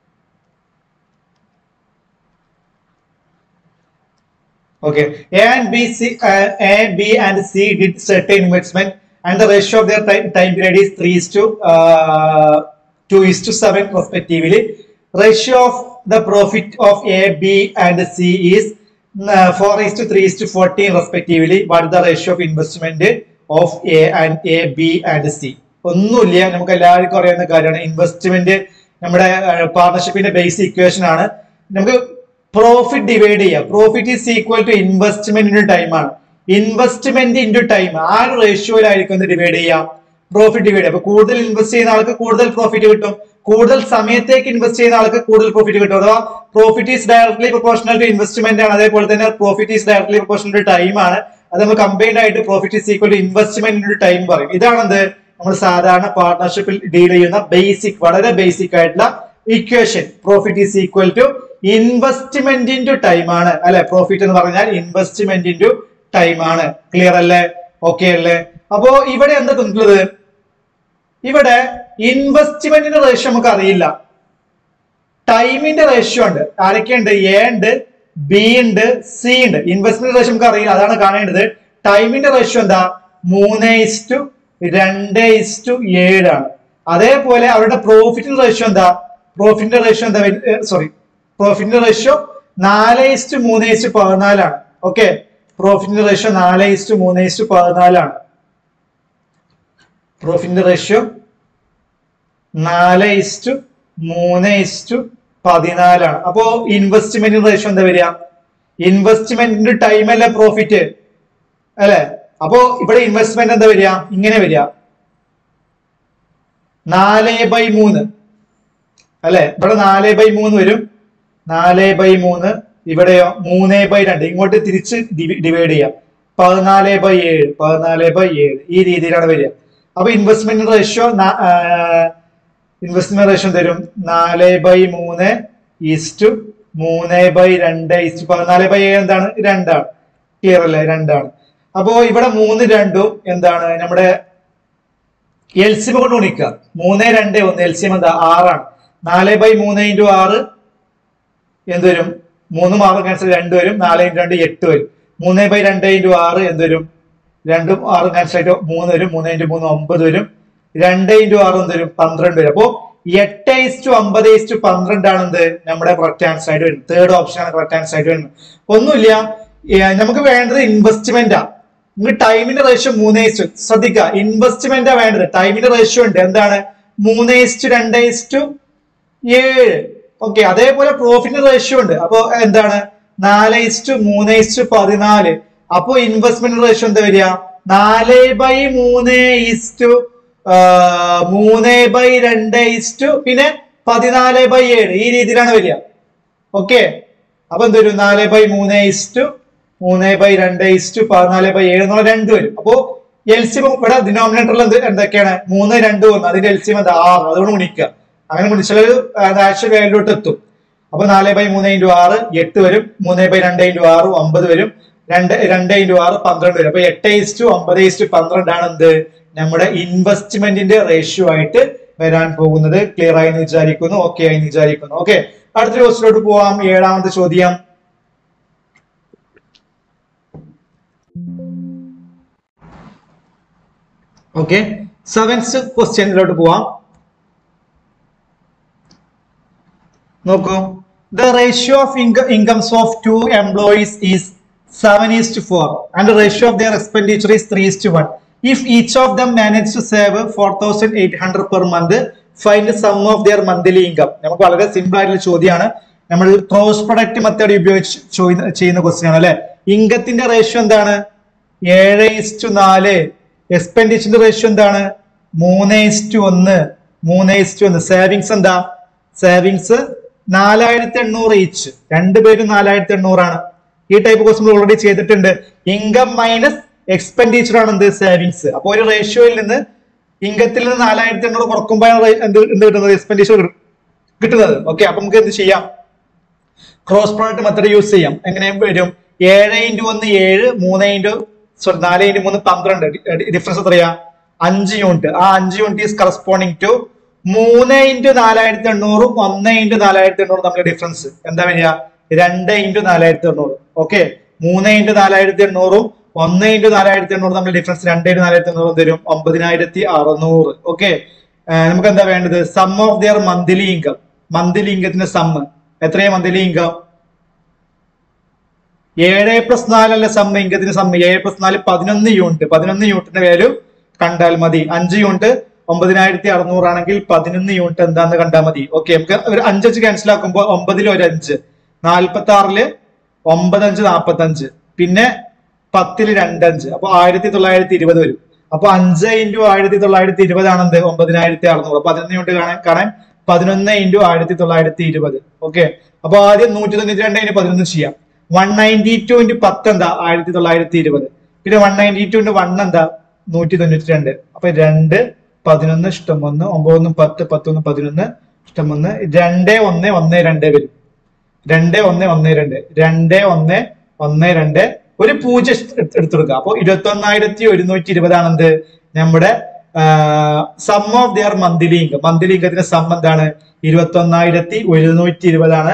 Speaker 1: Okay, A and B, C, uh, A, B, and C did certain investment and the ratio of their time, time period is three is to uh, two is to seven respectively. Ratio of the profit of A, B, and C is uh, four is to three is to fourteen respectively. What is the ratio of investment of A and A, B, and C? ഒന്നുമില്ല നമുക്ക് എല്ലാവർക്കും അറിയാവുന്ന കാര്യമാണ് investment നമ്മുടെ പാർട്ണർഷിപ്പിന്റെ base equation ആണ് നമുക്ക് profit divide ചെയ്യുക profit is equal to ഇൻവെസ്റ്റ്മെന്റിന്റെ ടൈം ആണ് ഇൻവെസ്റ്റ്മെന്റ് ഇൻറ്റു ടൈം ആ ഒരു റേഷ്യോയിലായിരിക്കും ഡിവൈഡ് ചെയ്യാം പ്രോഫിറ്റ് ഡിവൈഡ് അപ്പൊ കൂടുതൽ ഇൻവെസ്റ്റ് ചെയ്യുന്ന ആൾക്ക് കൂടുതൽ പ്രോഫിറ്റ് കിട്ടും കൂടുതൽ സമയത്തേക്ക് ഇൻവെസ്റ്റ് ചെയ്യുന്ന ആൾക്ക് കൂടുതൽ പ്രോഫിറ്റ് കിട്ടും അഥവാ profit is directly proportional to investment ആണ് അതേപോലെ തന്നെ profit is directly proportional to time ആണ് അത് നമ്മൾ കമ്പൈൻഡ് ആയിട്ട് profit is equal to investment time പറയും ഇതാണെന്ത് നമ്മൾ സാധാരണ പാർട്ണർഷിപ്പിൽ ഡീൽ ചെയ്യുന്ന ബേസിക് വളരെ ബേസിക് ആയിട്ടുള്ള equation profit is equal to investment into time ആണ് അല്ലെ പ്രോഫിറ്റ് എന്ന് പറഞ്ഞാൽ ഇൻവെസ്റ്റ്മെന്റ് ഇൻറ്റു ടൈം ആണ് ക്ലിയർ അല്ലേ ഓക്കെ അല്ലേ അപ്പോ ഇവിടെ എന്താ തന്നിട്ടുള്ളത് ഇവിടെ ഇൻവെസ്റ്റ്മെന്റിന്റെ റേഷ്യോ നമുക്ക് അറിയില്ല ടൈമിന്റെ റേഷ്യോ ഉണ്ട് ആരൊക്കെയുണ്ട് എ ഉണ്ട് ബി ഉണ്ട് സി ഉണ്ട് ഇൻവെസ്റ്റ്മെന്റ് റേഷ്യോ നമുക്ക് അറിയില്ല അതാണ് കാണേണ്ടത് ടൈമിന്റെ റേഷ്യോ എന്താ മൂന്ന് ഇസ്റ്റു രണ്ട് ഇസ്റ്റു ഏഴാണ് അതേപോലെ അവരുടെ പ്രോഫിറ്റിന്റെ റേഷ്യോ എന്താ പ്രോഫിറ്റിന്റെ റേഷ്യോ എന്താ സോറി പ്രോഫിറ്റിന്റെ റേഷ്യോ നാല് ഇസ്റ്റു മൂന്ന് ഇസ്റ്റു പതിനാലാണ് ഓക്കെ പ്രോഫിറ്റിന്റെ റേഷ്യോ നാല് ഇസ്റ്റു മൂന്ന് ഇസ്റ്റു പതിനാലാണ് പ്രോഫിറ്റിന്റെ റേഷ്യോ നാല് ഇസ്റ്റു മൂന്ന് ഇസ്റ്റു പതിനാലാണ് അപ്പോ ഇൻവെസ്റ്റ്മെന്റ് റേഷ്യോ എന്താ വരിക ഇൻവെസ്റ്റ്മെന്റിന്റെ ടൈം അല്ല പ്രോഫിറ്റ് അല്ലെ അപ്പോ ഇവിടെ ഇൻവെസ്റ്റ്മെന്റ് എന്താ വരിക ഇങ്ങനെ വരിക നാല് ബൈ മൂന്ന് അല്ലെ ഇവിടെ നാല് ബൈ മൂന്ന് വരും നാല് ബൈ മൂന്ന് ഇവിടെയോ മൂന്ന് ബൈ രണ്ട് ഇങ്ങോട്ട് തിരിച്ച് ഡിവൈഡ് ചെയ്യാം പതിനാല് ബൈ ഏഴ് പതിനാല് ബൈ ഏഴ് ഈ രീതിയിലാണ് വരിക അപ്പൊ ഇൻവെസ്റ്റ്മെന്റ് റേഷ്യോ ഇൻവെസ്റ്റ്മെന്റ് റേഷ്യോ തരും നാല് ബൈ മൂന്ന് ഈസ്റ്റു മൂന്ന് ബൈ രണ്ട് ഈസ്റ്റ് പതിനാല് ബൈ ഏഴ് എന്താണ് രണ്ടാണ് ക്ലിയർ അല്ലേ രണ്ടാണ് അപ്പോ ഇവിടെ മൂന്ന് രണ്ടും എന്താണ് നമ്മുടെ എൽ സി കൊണ്ട് ഗുണിക്കുക മൂന്ന് രണ്ട് ഒന്ന് എൽ സി എം എന്താ ആറാണ് നാല് ബൈ മൂന്ന് ഇൻറ്റു ആറ് എന്ത് വരും മൂന്ന് ആറ് ക്യാൻസൽ രണ്ട് വരും നാല് ഇൻറ്റു രണ്ട് എട്ട് വരും മൂന്ന് ബൈ രണ്ട് ഇൻറ്റു ആറ് എന്ത് വരും രണ്ടും ആറും ക്യാൻസൽ ആയിട്ട് മൂന്ന് വരും മൂന്ന് ഇൻറ്റു മൂന്ന് ഒമ്പത് വരും രണ്ട് ഇൻറ്റു ആറ് എന്ത് വരും പന്ത്രണ്ട് വരും അപ്പോ എട്ട് ഇസ്റ്റു അമ്പത് ഇസ്റ്റു പന്ത്രണ്ടാണ് എന്ത് നമ്മുടെ കറക്റ്റ് ആൻസർ ആയിട്ട് വരുന്നത് തേർഡ് ഓപ്ഷൻ ആണ് കറക്റ്റ് ആൻസർ ആയിട്ട് വരുന്നത് ഒന്നുമില്ല ഏ, നമുക്ക് വേണ്ടത് ഇൻവെസ്റ്റ്മെന്റാ നമുക്ക് ടൈമിന്റെ റേഷ്യോ മൂന്ന് ഇസ്റ്റു ശ്രദ്ധിക്കുക ഇൻവെസ്റ്റ്മെന്റാ വേണ്ടത് ടൈമിന്റെ റേഷ്യോ ഉണ്ട് എന്താണ് മൂന്ന് ഇസ്റ്റു രണ്ട് ഇസ്റ്റു ഏഴ് ഓക്കെ അതേപോലെ പ്രോഫിറ്റ് റേഷ്യോ ഉണ്ട് അപ്പോ എന്താണ് നാല് ഇസ്റ്റു മൂന്ന് ഇസ്റ്റു പതിനാല് അപ്പോ ഇൻവെസ്റ്റ്മെന്റ് റേഷ്യോ എന്താ വരിക നാല് ബൈ മൂന്ന് ഇസ്റ്റു മൂന്ന് ബൈ രണ്ട് ഇസ്റ്റു പിന്നെ പതിനാല് ബൈ ഏഴ് ഈ രീതിയിലാണ് വരിക ഓക്കെ അപ്പൊ എന്ത് വരും നാല് ബൈ മൂന്ന് ഇസ്റ്റു മൂന്ന് ബൈ രണ്ട് ഇസ്റ്റു പതിനാല് ബൈ ഏഴ് എന്നുള്ള രണ്ട് വരും അപ്പോ എൽസിയം ഇവിടെ ഡിനോമിനേറ്ററിൽ എന്ത് എന്തൊക്കെയാണ് മൂന്ന് രണ്ട് ഒന്ന് അതിന്റെ എൽസിയം എന്താ ആറ് അതുകൊണ്ട് ഗുണിക്കുക അങ്ങനെ ഗുണിച്ചാൽ ആക്ച്വൽ വാല്യൂട്ട് എത്തും അപ്പൊ നാല് ബൈ മൂന്ന് ഇൻറ്റു ആറ് എട്ട് വരും മൂന്ന് ബൈ രണ്ട് ഇൻറ്റു ആറ് ഒമ്പത് വരും രണ്ട് രണ്ട് ഇൻറ്റു ആറ് പന്ത്രണ്ട് വരും അപ്പൊ എട്ട് ഇസ്റ്റു ഒമ്പത് ഇസ്റ്റു പന്ത്രണ്ടാണ് എന്ത് നമ്മുടെ ഇൻവെസ്റ്റ്മെന്റിന്റെ റേഷ്യോ ആയിട്ട് വരാൻ പോകുന്നത് ക്ലിയർ ആയി എന്ന് വിചാരിക്കുന്നു ഓക്കെ ആയി എന്ന് വിചാരിക്കുന്നു ഓക്കെ അടുത്ത ക്വസ്റ്റിലോട്ട് പോവാം ഏഴാമത്തെ ചോദ്യം ഓക്കെ സെവൻസ് ക്വസ്റ്റ്യനിലോട്ട് പോവാം നോക്കൂ the ratio of incomes of two employees is seven is to four and ratio of their expenditure is three is to one if each of them manage to save four thousand eight hundred per month find sum of their monthly income നമുക്ക് വളരെ simple ആയിട്ടുള്ള ചോദ്യമാണ് നമ്മൾ cross product method ഉപയോഗിച്ച് ചോദ്യ- ചെയ്യുന്ന question ആണ് അല്ലെ ഇൻകത്തിന്റെ റേഷ്യോ എന്താണ് ഏഴ് ഇസ്റ്റു നാല് എക്സ്പെൻഡിച്ചറിന്റെ റേഷ്യോ എന്താണ് മൂന്ന് ഇസ്റ്റു ഒന്ന് മൂന്ന് ഇസ്റ്റു ഒന്ന് സേവിങ്സ് എന്താ സേവിങ്സ് നാലായിരത്തി എണ്ണൂറ് ഈച്ച് രണ്ടുപേരും നാലായിരത്തി എണ്ണൂറാണ് ഈ ടൈപ്പ് ക്വസ്റ്റ്യൻ ഓൾറെഡി ചെയ്തിട്ടുണ്ട് ഇൻകം മൈനസ് എക്സ്പെൻഡിച്ചർ ആണ് എന്ത് സേവിങ്സ് അപ്പൊ ഒരു റേഷ്യോയിൽ നിന്ന് ഇൻകത്തിൽ നിന്ന് നാലായിരത്തി എണ്ണൂറ് കുറക്കുമ്പോഴാണ് റേ- എന്ത് എന്ത് കിട്ടുന്നത് എക്സ്പെൻഡിച്ചർ കിട്ടുന്നത് ഓക്കെ അപ്പൊ നമുക്ക് എന്ത് ചെയ്യാം ക്രോസ് പ്രോഡക്റ്റ് മെത്തഡ് യൂസ് ചെയ്യാം എങ്ങനെ വരും ഏഴ് ഇൻറ്റു ഒന്ന് ഏഴ് മൂന്ന് ഇൻറ്റു സോറി നാല് ഇൻറ്റു മൂന്ന് പന്ത്രണ്ട് ഡിഫറൻസ് എത്രയാ അഞ്ച് യൂണിറ്റ് ആ അഞ്ച് യൂണിറ്റ് ഈസ് കറസ്പോണ്ടിങ് ടു മൂന്ന് ഇൻറ്റു നാലായിരത്തി എണ്ണൂറും ഒന്ന് ഇൻറ്റു നാലായിരത്തി എണ്ണൂറും തമ്മിലുള്ള ഡിഫറൻസ് എന്താ വരിക രണ്ട് ഇൻറ്റു നാലായിരത്തി എണ്ണൂറ് ഓക്കെ മൂന്ന് ഇൻറ്റു നാലായിരത്തി എണ്ണൂറും ഒന്ന് ഇൻറ്റു നാലായിരത്തി എണ്ണൂറ് തമ്മിൽ ഡിഫറൻസ് രണ്ട് ഇൻറ്റു നാലായിരത്തി എണ്ണൂറ് തരും ഒമ്പതിനായിരത്തി അറുന്നൂറ് ഓക്കെ നമുക്ക് എന്താ വേണ്ടത് sum of their monthly income monthly ഇൻകത്തിന്റെ സമ്മ് എത്രയാ മന്ത്ലി ഇൻകം ഏഴ് പ്ലസ് നാലല്ല സമ്മ ഇൻകത്തിന് സമ്മ ഏഴ് പ്ലസ് നാല് പതിനൊന്ന് യൂണിറ്റ് പതിനൊന്ന് യൂണിറ്റിന്റെ വാല്യൂ കണ്ടാൽ മതി അഞ്ച് യൂണിറ്റ് ഒമ്പതിനായിരത്തി അറുന്നൂറാണെങ്കിൽ പതിനൊന്ന് യൂണിറ്റ് എന്താന്ന് കണ്ടാൽ മതി ഓക്കെ നമുക്ക് ഒരു അഞ്ചഞ്ച് ക്യാൻസൽ ആക്കുമ്പോൾ ഒമ്പതിൽ ഒരു അഞ്ച് നാൽപ്പത്തി ആറില് ഒമ്പത് അഞ്ച് നാൽപ്പത്തി അഞ്ച് പിന്നെ പത്തില് രണ്ടഞ്ച് അപ്പൊ ആയിരത്തി തൊള്ളായിരത്തി ഇരുപത് വരും അപ്പൊ അഞ്ച് ഇൻറ്റു ആയിരത്തി തൊള്ളായിരത്തി ഇരുപതാണ് എന്ത് ഒമ്പതിനായിരത്തി അറുന്നൂറ് പതിനൊന്ന് യൂണിറ്റ് കാണാൻ കാണാൻ പതിനൊന്ന് ഇൻറ്റു ആയിരത്തി തൊള്ളായിരത്തി ഇരുപത് ഓക്കെ അപ്പൊ ആദ്യം നൂറ്റി തൊണ്ണൂറ്റി രണ്ട് ഇൻറ്റു പതിനൊന്ന് ചെയ്യാം വൺ നയൻറ്റി ടു ഇൻറ്റു പത്ത് എന്താ ആയിരത്തി തൊള്ളായിരത്തി ഇരുപത് പിന്നെ one ninety two into one എന്താ നൂറ്റി തൊണ്ണൂറ്റി രണ്ട് അപ്പൊ രണ്ട് പതിനൊന്ന് ഇഷ്ടം ഒന്ന് ഒമ്പതൊന്നും പത്ത് പത്തൊന്ന് പതിനൊന്ന് ഇഷ്ടം ഒന്ന് രണ്ട് ഒന്ന് ഒന്ന് രണ്ട് വരും രണ്ട് ഒന്ന് ഒന്ന് രണ്ട് രണ്ട് ഒന്ന് ഒന്ന് രണ്ട് ഒരു പൂജ്യം എടുത്ത് എടുത്തെടുക്കുക അപ്പൊ ഇരുപത്തി ഒന്നായിരത്തി ഒരുന്നൂറ്റി ഇരുപതാണ് എന്ത് നമ്മുടെ sum of their monthly income monthly ഇൻകത്തിന്റെ സം എന്താണ് ഇരുപത്തി ഒന്നായിരത്തി ഒരുന്നൂറ്റി ഇരുപതാണ്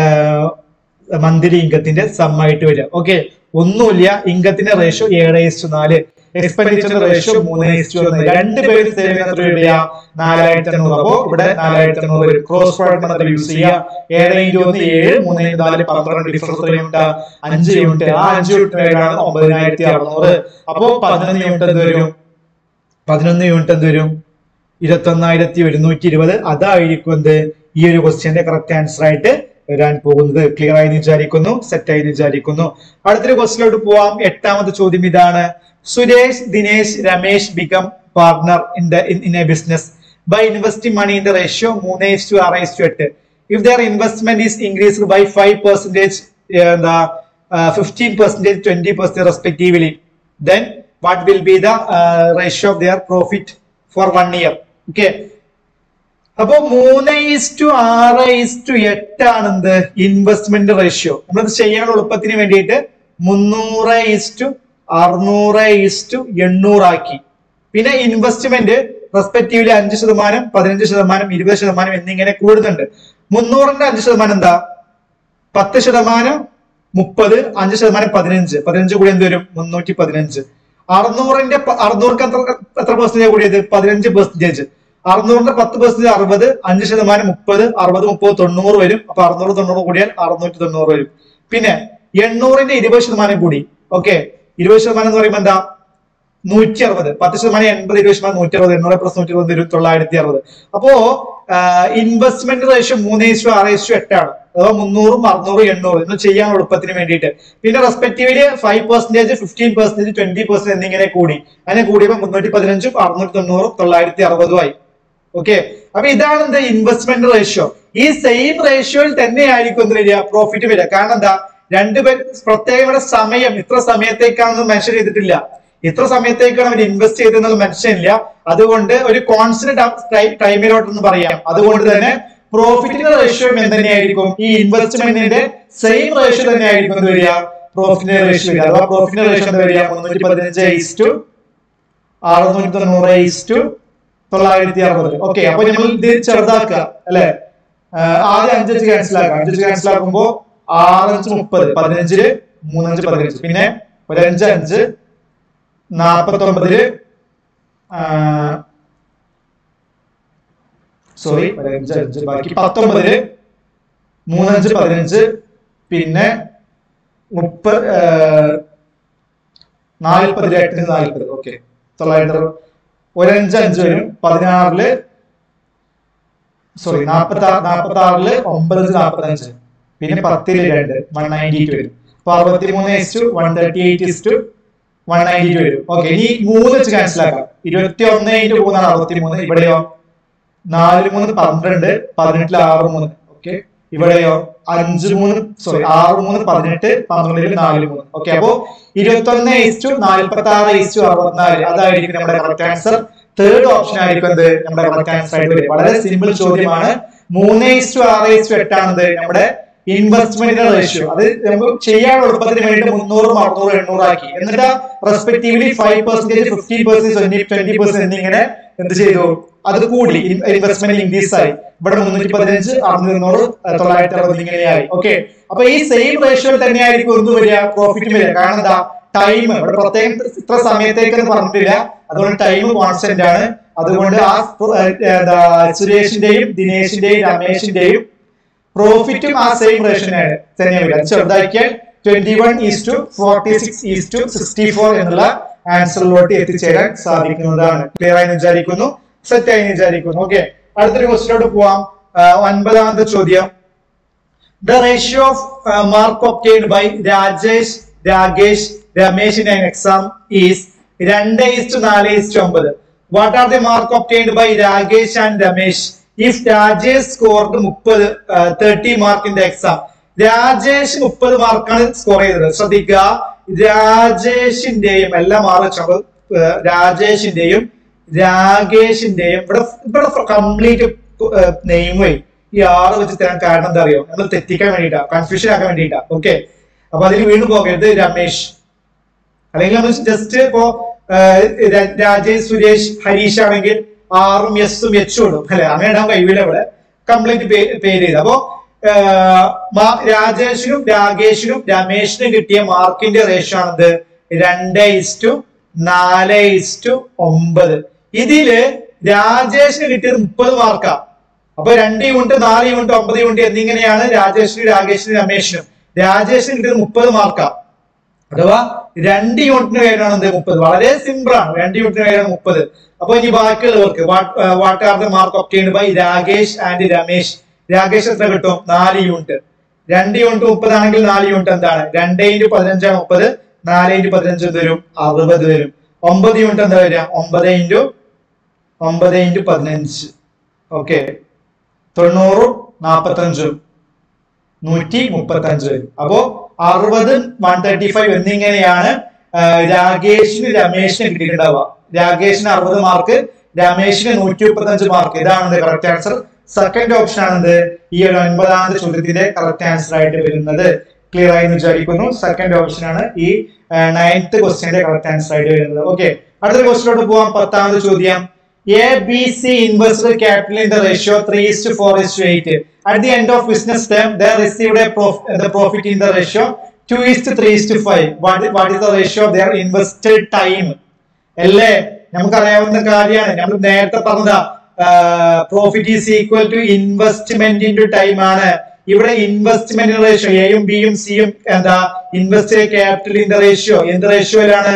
Speaker 1: മന്ത്ലി ഇൻകത്തിന്റെ സം ആയിട്ട് വരിക ഓക്കെ ഒന്നുമില്ല ഇൻകത്തിന്റെ റേഷ്യോ ഏഴ് ഇസ്റ്റു നാല് എക്സ്പെൻഡിച്ചറിന്റെ റേഷ്യോ മൂന്ന് ഇസ്റ്റു ഒന്ന് രണ്ട് പേര് സേവിങ് എത്ര രൂപയാ നാലായിരത്തി എണ്ണൂറ് അപ്പോ ഇവിടെ നാലായിരത്തി എണ്ണൂറ് വരും ക്രോസ് പ്രോഡക്റ്റ് മെത്തേഡ് യൂസ് ചെയ്യുക ഏഴ് ഇൻറ്റു ഒന്ന് ഏഴ് മൂന്ന് ഇൻറ്റു നാല് പന്ത്രണ്ട് ഡിഫറൻസ് എത്ര യൂണിറ്റ് അഞ്ച് യൂണിറ്റ് ആ അഞ്ച് യൂണിറ്റ് വേഗമാണ് ഒമ്പതിനായിരത്തി അറുന്നൂറ് അപ്പോ പതിനൊന്ന് യൂണിറ്റ് എന്ത് വരും പതിനൊന്ന് യൂണിറ്റ് എന്ത് വരും ഇരുപത്തി ഒന്നായിരത്തി ഒരുന്നൂറ്റി ഇരുപത് അതായിരിക്കും എന്ത് ഈ ഒരു ക്വസ്റ്റ്യന്റെ കറക്റ്റ് ആൻസർ ആയിട്ട് വരാൻ പോകുന്നത് ക്ലിയർ ആയി എന്ന് വിചാരിക്കുന്നു സെറ്റ് ആയി എന്ന് വിചാരിക്കുന്നു അടുത്തൊരു ക്വസ്റ്റിലോട്ട് പോവാം എട്ടാമത്തെ ചോദ്യം ഇതാണ് Suresh Dinesh Ramesh become partner in the in a business by investing money in the ratio മൂന്ന് ടു ആറ് ടു എട്ട് if their investment is increased by five percentage എന്താ fifteen percentage twenty percent respectively then what will be the uh, ratio of their profit for one year okay അപ്പൊ മൂന്ന് is to ആറ് is to എട്ടാണ് എന്ത് investment ratio നമ്മളത് ചെയ്യാൻ എളുപ്പത്തിന് വേണ്ടിയിട്ട് മുന്നൂറ് ഈസ്റ്റു അറുന്നൂറ് ഈസ്റ്റു എണ്ണൂറാക്കി പിന്നെ ഇൻവെസ്റ്റ്മെന്റ് റെസ്പെക്റ്റീവ്ലി അഞ്ച് ശതമാനം പതിനഞ്ച് ശതമാനം ഇരുപത് ശതമാനം എന്നിങ്ങനെ കൂടുന്നുണ്ട് മുന്നൂറിന്റെ അഞ്ച് ശതമാനം എന്താ പത്ത് ശതമാനം മുപ്പത് അഞ്ച് ശതമാനം പതിനഞ്ച് പതിനഞ്ച് കൂടി എന്ത് വരും മുന്നൂറ്റി പതിനഞ്ച് അറുന്നൂറിന്റെ പ- അറുന്നൂർക്ക് എത്ര എത്ര പെർസെന്റേജ് കൂടിയത് പതിനഞ്ച് പെർസെന്റേജ് അറുന്നൂറിന്റെ പത്ത് പെർസെന്റേജ് അറുപത് അഞ്ച് ശതമാനം മുപ്പത് അറുപത് മുപ്പത് തൊണ്ണൂറ് വരും അപ്പൊ അറുന്നൂറ് തൊണ്ണൂറ് കൂടിയാൽ അറുന്നൂറ്റി തൊണ്ണൂറ് വരും പിന്നെ എണ്ണൂറിന്റെ ഇരുപത് ശതമാനം കൂടി ഓക്കെ ഇരുപത് ശതമാനം എന്ന് പറയുമ്പോൾ എന്താ നൂറ്റി അറുപത് പത്ത് ശതമാനം എൺപത് ഇരുപത് ശതമാനം നൂറ്റി അറുപത് എണ്ണൂറ് പ്ലസ് നൂറ്റി അറുപത് വരും തൊള്ളായിരത്തി അറുപത് അപ്പോ ഇൻവെസ്റ്റ്മെന്റ് റേഷ്യോ മൂന്ന് ഇഷ്യൂ ആറ് ഇഷ്യൂ എട്ടാണ് അഥവാ മുന്നൂറും അറുന്നൂറും എണ്ണൂറും എന്ന് ചെയ്യാൻ എളുപ്പത്തിന് വേണ്ടിയിട്ട് പിന്നെ respectively five percentage fifteen percentage twenty percent എന്നിങ്ങനെ കൂടി അങ്ങനെ കൂടിയപ്പോൾ മുന്നൂറ്റി പതിനഞ്ചും അറുന്നൂറ്റി തൊണ്ണൂറും തൊള്ളായിരത്തി അറുപതും ആയി ഓക്കെ അപ്പൊ ഇതാണ് എന്താ ഇൻവെസ്റ്റ്മെന്റ് റേഷ്യോ ഈ സെയിം റേഷ്യോയിൽ തന്നെയായിരിക്കും എന്ത് വരിക പ്രോഫിറ്റ് വരിക കാരണം എന്താ രണ്ടുപേർ പ്രത്യേകം ഇവിടെ സമയം ഇത്ര സമയത്തേക്കാണെന്ന് മെൻഷൻ ചെയ്തിട്ടില്ല ഇത്ര സമയത്തേക്കാണ് അവർ ഇൻവെസ്റ്റ് ചെയ്തെന്നത് മെൻഷൻ ഇല്ല അതുകൊണ്ട് ഒരു കോൺസ്റ്റന്റ് ടൈമിലോട്ടെന്ന് പറയാം അതുകൊണ്ട് തന്നെ പ്രോഫിറ്റിന്റെ റേഷ്യോ എന്ത് തന്നെയായിരിക്കും ഈ ഇൻവെസ്റ്റ്മെന്റിന്റെ സെയിം റേഷ്യോ തന്നെയായിരിക്കും എന്ത് വരിക പ്രോഫിറ്റിന്റെ റേഷ്യോ വരിക അഥവാ പ്രോഫിറ്റിന്റെ റേഷ്യോ എന്താ വരിക മുന്നൂറ്റി പതിനഞ്ച് ഈസ് ടു അറുന്നൂറ്റി തൊണ്ണൂറ് ഈസ് ടു തൊള്ളായിരത്തി അറുപത് ഓക്കെ അപ്പൊ നമ്മൾ ഇത് ചെറുതാക്കുക അല്ലെ ആദ്യം അഞ്ചഞ്ച് ക്യാൻസൽ ആക്കാം അഞ്ചഞ്ച് ക്യാൻസൽ ആക്കുമ്പോ ആറഞ്ച് മുപ്പത് പതിനഞ്ചില് മൂന്നഞ്ച് പതിനഞ്ച് പിന്നെ ഒരഞ്ച് അഞ്ച് നാപ്പത്തി ഒമ്പതില് സോറി ഒരഞ്ച് അഞ്ച് ബാക്കി പത്തൊമ്പതില് മൂന്നഞ്ച് പതിനഞ്ച് പിന്നെ മുപ്പത് നാൽപ്പതില് എട്ടിന് നാൽപ്പത് ഓക്കെ തൊള്ളായിരത്തി ഒരഞ്ച് അഞ്ച് വരും പതിനാറില് സോറി നാപ്പത്തി ആറ് നാപ്പത്തി ആറില് ഒമ്പത് നാപ്പത്തി അഞ്ച് പിന്നെ പത്തില് രണ്ട് വൺ നയൻറ്റി ടു വരും അപ്പൊ അറുപത്തി മൂന്ന് is to one thirty eight is to one ninety two വരും ഓക്കെ ഇനി മൂന്ന് വെച്ച് ക്യാൻസൽ ആക്കാം ഇരുപത്തി ഒന്ന് ഇൻറ്റു മൂന്നാണ് അറുപത്തി മൂന്ന് ഇവിടെയോ നാല് മൂന്ന് പന്ത്രണ്ട് പതിനെട്ടിൽ ആറ് മൂന്ന് ഓക്കെ ഇവിടെയോ അഞ്ച് മൂന്ന് സോറി ആറ് മൂന്ന് പതിനെട്ട് പന്ത്രണ്ടിൽ നാല് മൂന്ന് ഓക്കെ അപ്പോ ഇരുപത്തി ഒന്ന് ഇസ്റ്റു നാൽപ്പത്തി ആറ് ഇസ്റ്റു അറുപത്തിനാല് അതായിരിക്കും നമ്മുടെ കറക്റ്റ് ആൻസർ തേർഡ് ഓപ്ഷൻ ആയിരിക്കും എന്ത് നമ്മുടെ കറക്റ്റ് ആൻസർ ആയിട്ട് വരും വളരെ സിമ്പിൾ ചോദ്യമാണ് മൂന്ന് ഇസ്റ്റു ആറ് ഇസ്റ്റു എട്ടാണത് നമ്മുടെ ഇൻവെസ്റ്റ്മെന്റിന്റെ റേഷ്യോ അത് നമുക്ക് ചെയ്യാൻ എളുപ്പത്തിന് വേണ്ടി മുന്നൂറും അറുന്നൂറും എണ്ണൂറാക്കി എന്നിട്ട് respectively five percentage fifteen percentage twenty percent എന്നിങ്ങനെ എന്ത് ചെയ്തു അത് കൂടി ഇൻവെസ്റ്റ്മെന്റ് ഇൻക്രീസ് ആയി ഇവിടെ മുന്നൂറ്റി പതിനഞ്ച് അറുന്നൂറ് തൊള്ളായിരത്തി അറുപത് ഇങ്ങനെയായി ഓക്കെ അപ്പൊ ഈ സെയിം റേഷ്യോയിൽ തന്നെയായിരിക്കും എന്ത് വരിക പ്രോഫിറ്റ് വരിക കാരണം എന്താ ടൈം ഇവിടെ പ്രത്യേകം ഇത്ര സമയത്തേക്ക് പറഞ്ഞിട്ടില്ല അതുകൊണ്ട് ടൈം കോൺസ്റ്റന്റ് ആണ് അതുകൊണ്ട് ആ എന്താ സുരേഷിന്റെയും ദിനേശിന്റെയും രമേശിന്റെയും പ്രോഫിറ്റും ആ സെയിം റേഷനാണ് തന്നെ വരിക ചെറുതാക്കിയാൽ twenty one is to forty six is to sixty four എന്നുള്ള ആൻസറിലോട്ട് എത്തിച്ചേരാൻ സാധിക്കുന്നതാണ് ക്ലിയർ ആയി വിചാരിക്കുന്നു സെറ്റ് ആയി വിചാരിക്കുന്നു ഓക്കെ അടുത്തൊരു ക്വസ്റ്റിനോട്ട് പോവാം ഒൻപതാമത്തെ ചോദ്യം the ratio of mark obtained by Rajesh Rakesh Ramesh in exam is രണ്ട് ഈസ്റ്റ് നാല് ഈസ്റ്റ് ഒമ്പത് what are the mark obtained by Rakesh and Ramesh if Rajesh scored മുപ്പത് thirty mark in the exam Rajesh മുപ്പത് മാർക്കാണ് സ്കോർ ചെയ്തത് ശ്രദ്ധിക്കുക രാജേഷിന്റെയും എല്ലാം മാറിച്ചത് രാജേഷിന്റെയും രാകേഷിന്റെയും ഇവിടെ ഇവിടെ കംപ്ലീറ്റ് നെയിം പോയി ഈ ആറ് വെച്ച് തരാൻ കാരണം എന്താ അറിയോ നമ്മൾ തെറ്റിക്കാൻ വേണ്ടിയിട്ടാ കൺഫ്യൂഷൻ ആക്കാൻ വേണ്ടിയിട്ടാ ഓക്കെ അപ്പൊ അതിൽ വീണ്ടും പോകരുത് രമേശ് അല്ലെങ്കിൽ നമ്മൾ ജസ്റ്റ് ഇപ്പോ രാജേഷ് സുരേഷ് ഹരീഷ് ആണെങ്കിൽ ആറും എസും എച്ചും ഇടും അല്ലെ അങ്ങനെ ഇടാൻ കഴിയില്ല ഇവിടെ കംപ്ലീറ്റ് പേര് ചെയ്ത് അപ്പോ രാജേഷിനും രാകേഷിനും രമേഷിനും കിട്ടിയ മാർക്കിന്റെ റേഷ്യോ ആണത് രണ്ട് ഇസ്റ്റു നാല് ഇസ്റ്റു ഒമ്പത് ഇതില് രാജേഷിന് കിട്ടിയത് മുപ്പത് മാർക്കാ അപ്പൊ രണ്ട് യൂണിറ്റ് നാല് യൂണിറ്റ് ഒമ്പത് യൂണിറ്റ് എന്നിങ്ങനെയാണ് രാജേഷിനും രാകേഷിനും രമേഷിനും രാജേഷിന് കിട്ടിയത് മുപ്പത് മാർക്കാ അഥവാ രണ്ട് യൂണിറ്റിന് പേരാണ് എന്ത് മുപ്പത് വളരെ സിമ്പിൾ ആണ് രണ്ട് യൂണിറ്റിന് പേരാണ് മുപ്പത് അപ്പൊ ഇനി ബാക്കിയുള്ളവർക്ക് what are the mark obtained by Rakesh and Ramesh Rakesh എത്ര കിട്ടും നാല് യൂണിറ്റ് രണ്ട് യൂണിറ്റ് മുപ്പതാണെങ്കിൽ നാല് യൂണിറ്റ് എന്താണ് രണ്ട് ഇൻറ്റു പതിനഞ്ചാണ് മുപ്പത് നാല് ഇൻറ്റു പതിനഞ്ച് വരും അറുപത് വരും ഒമ്പത് യൂണിറ്റ് എന്താ വരിക ഒമ്പത് ഇൻറ്റു ഒമ്പത് ഇൻറ്റു പതിനഞ്ച് ഓക്കെ തൊണ്ണൂറും നാപ്പത്തഞ്ചും നൂറ്റി മുപ്പത്തി അഞ്ച് വരും അപ്പോ അറുപത് വൺ തേർട്ടി ഫൈവ് എന്നിങ്ങനെയാണ് രാകേഷിന് രമേശിന് കിട്ടിയിട്ടുണ്ടാവുക രാകേഷിന് അറുപത് മാർക്ക് രമേശിന് നൂറ്റി മുപ്പത്തി അഞ്ച് മാർക്ക് ഇതാണ് കറക്റ്റ് ആൻസർ സെക്കൻഡ് ഓപ്ഷൻ ആണെന്ത് ഈ ഒരു ഒൻപതാമത്തെ ചോദ്യത്തിന്റെ കറക്റ്റ് ആൻസർ ആയിട്ട് വരുന്നത് ക്ലിയർ ആയി വിചാരിക്കുന്നു സെക്കൻഡ് ഓപ്ഷൻ ആണ് ഈ നയൻത്ത് ക്വസ്റ്റ്യന്റെ കറക്റ്റ് ആൻസർ ആയിട്ട് വരുന്നത് ഓക്കെ അടുത്ത ക്വസ്റ്റിനോട്ട് പോവാം പത്താമത് ചോദ്യം A B C investor capital in the ratio three is four is to eight at the end of business time the received the profit in the ratio two is three is to five what is the ratio of their invested time അല്ലേ നമുക്കറിയാവുന്ന കാര്യമാണ് നമ്മൾ നേരത്തെ പറഞ്ഞതാ profit is equal to investment into time ആണ് ഇവിടെ investment ratio എയും ബിയും സിയും എന്താ invest capital in the ratio എന്ത് റേഷ്യോയിലാണ്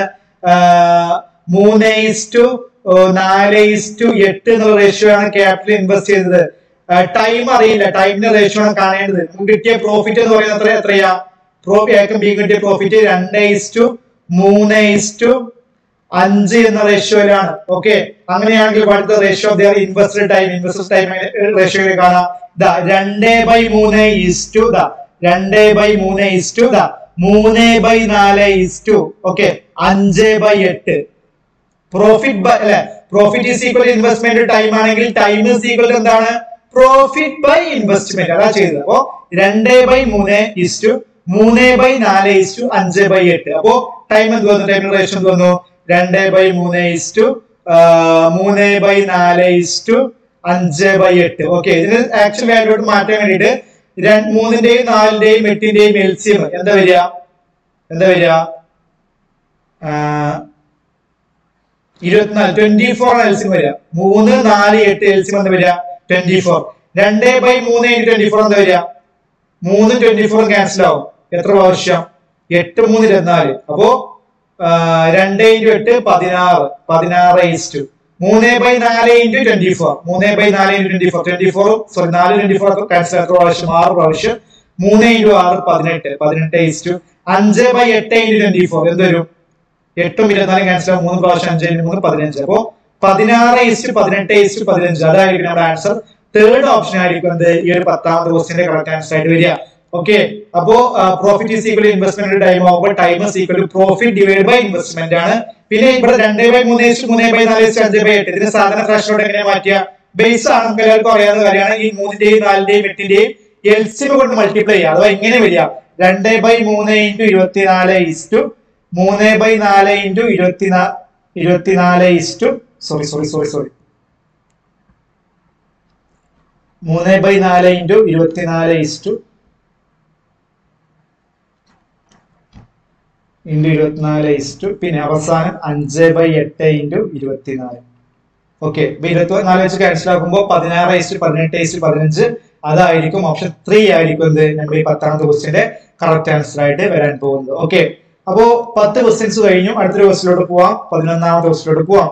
Speaker 1: മൂന്ന് ഇസ്റ്റു നാല് ഇസ്റ്റു എട്ട് എന്നുള്ള റേഷ്യോ ആണ് ക്യാപിറ്റൽ ഇൻവെസ്റ്റ് ചെയ്തത് ടൈം അറിയില്ല ടൈമിന്റെ റേഷ്യോ ആണ് കാണേണ്ടത് നമുക്ക് കിട്ടിയ പ്രോഫിറ്റ് എന്ന് പറയുന്നത് എത്ര എത്രയാ പ്രോ എക്കും ബി കിട്ടിയ പ്രോഫിറ്റ് രണ്ട് ഇസ്റ്റു മൂന്ന് ഇസ്റ്റു അഞ്ച് എന്ന റേഷ്യോയിലാണ് ഓക്കെ അങ്ങനെയാണെങ്കിൽ അടുത്ത ratio of their invested time invested time റേഷ്യോയിൽ കാണാം ദാ രണ്ടേ ബൈ മൂന്ന് ഈസ് ടു ദാ രണ്ടേ ബൈ മൂന്ന് ഈസ് ടു ദാ മൂന്ന് ബൈ നാല് ഈസ് ടു ഓക്കെ അഞ്ച് ബൈ എട്ട് പ്രോഫിറ്റ് ബൈ അല്ലെ profit is equal investment time ആണെങ്കിൽ ടൈം ഈസ് ഈക്വൽ എന്താണ് പ്രോഫിറ്റ് ബൈ ഇൻവെസ്റ്റ്മെന്റ് അതാ ചെയ്തത് അപ്പോ രണ്ട് ബൈ മൂന്ന് ഈസ് ടു മൂന്ന് ബൈ നാല് ഈസ് ടു അഞ്ച് ബൈ എട്ട് അപ്പോ ടൈം എന്ത് വന്നു ടൈം റേഷൻ എന്ത് വന്നു രണ്ട് ബൈ മൂന്ന് ഈസ് ടു മൂന്ന് ബൈ നാല് ഈസ് ടു അഞ്ച് ബൈ എട്ട് ഓക്കെ ഇതിന് ആക്ച്വൽ വാല്യൂട്ട് മാറ്റാൻ വേണ്ടിയിട്ട് രണ്ട് മൂന്നിന്റെയും നാലിന്റെയും എട്ടിന്റെയും എൽസിയം എന്താ വരിക എന്താ വരിക ആഹ് ഇരുപത്തിനാല് ട്വന്റി ഫോർ എൽസിയം വരിക മൂന്ന് നാല് എട്ട് എൽസിയം എന്താ വരിക ട്വന്റി ഫോർ രണ്ട് ബൈ മൂന്ന് ഇൻറ്റു ട്വന്റി ഫോർ എന്താ വരിക മൂന്ന് ട്വന്റി ഫോർ ക്യാൻസൽ ആവും എത്ര പ്രാവശ്യം എട്ട് മൂന്ന് ഇരുപത്തിനാല് അപ്പോ രണ്ട് ഇൻറ്റു എട്ട് പതിനാറ് പതിനാറ് ഈസ്റ്റു മൂന്ന് ബൈ നാല് ഇൻറ്റു ട്വന്റി ഫോർ മൂന്ന് ബൈ നാല് into twenty four twenty four sorry നാല് ട്വന്റി ഫോർ ക്യാൻസൽ എത്ര പ്രാവശ്യം ആറ് പ്രാവശ്യം മൂന്ന് ഇൻറ്റു ആറ് പതിനെട്ട് പതിനെട്ട് ഈസ്റ്റു അഞ്ച് ബൈ എട്ട് ഇൻറ്റു ട്വന്റി ഫോർ എന്ത് വരും എട്ടും ഇരുപത്തിനാലും ക്യാൻസൽ ആവും മൂന്ന് പ്രാവശ്യം അഞ്ച് ഇൻറ്റു മൂന്ന് പതിനഞ്ച് അപ്പോ പതിനാറ് ഈസ്റ്റ് പതിനെട്ട് ഈസ്റ്റ് പതിനഞ്ച് അതായിരിക്കും നമ്മുടെ ആൻസർ തേർഡ് ഓപ്ഷൻ ആയിരിക്കും എന്ത് ഈ ഒരു പത്താമത്തെ ക്വസ്റ്റിന്റെ കറക്റ്റ് ആൻസർ ആയിട്ട് വരിക ഓക്കെ അപ്പോ profit is equal investment time ആവുമ്പോൾ time is equal profit divide by investment ആണ് പിന്നെ ഇവിടെ രണ്ട് ബൈ മൂന്ന് ഈസ്റ്റ് മൂന്ന് ബൈ നാല് ഈസ്റ്റ് അഞ്ച് ബൈ എട്ട് ഇതിന് സാധാരണ ഫ്രാക്ഷനോട് എങ്ങനെ മാറ്റിയ ബേസ് ആണ് നമുക്ക് എല്ലാവർക്കും അറിയാവുന്ന കാര്യമാണ് ഈ മൂന്നിന്റെയും നാലിന്റെയും എട്ടിന്റെയും എൽസിയം കൊണ്ട് മൾട്ടിപ്ലൈ ചെയ്യുക അഥവാ ഇങ്ങനെ വരിക രണ്ട് ബൈ മൂന്ന് ഇൻറ്റു ഇരുപത്തിനാല് ഈസ്റ്റു മൂന്ന് ബൈ നാല് ഇൻറ്റു ഇരുപത്തിനാ ഇരുപത്തിനാല് is to sorry sorry sorry sorry മൂന്ന് ബൈ നാല് ഇൻറ്റു ഇരുപത്തിനാല് ഈസ്റ്റു ഇൻറ്റു ഇരുപത്തിനാല് ഈസ്റ്റു പിന്നെ അവസാനം അഞ്ച് ബൈ എട്ട് ഇൻറ്റു ഇരുപത്തിനാല് ഓക്കെ ഇപ്പൊ ഇരുപത്തിനാല് വെച്ച് ക്യാൻസൽ ആക്കുമ്പോൾ പതിനാറ് ഈസ്റ്റ് പതിനെട്ട് ഈസ്റ്റ് പതിനഞ്ച് അതായിരിക്കും ഓപ്ഷൻ ത്രീ ആയിരിക്കും എന്ത് നമ്മുടെ ഈ പത്താമത്തെ ക്വസ്റ്റിന്റെ കറക്റ്റ് ആൻസർ ആയിട്ട് വരാൻ പോകുന്നത് ഓക്കെ അപ്പോ പത്ത് ക്വസ്റ്റ്യൻസ് കഴിഞ്ഞു അടുത്തൊരു ക്വസ്റ്റിലോട്ട് പോവാം പതിനൊന്നാമത്തെ ക്വസ്റ്റിലോട്ട് പോവാം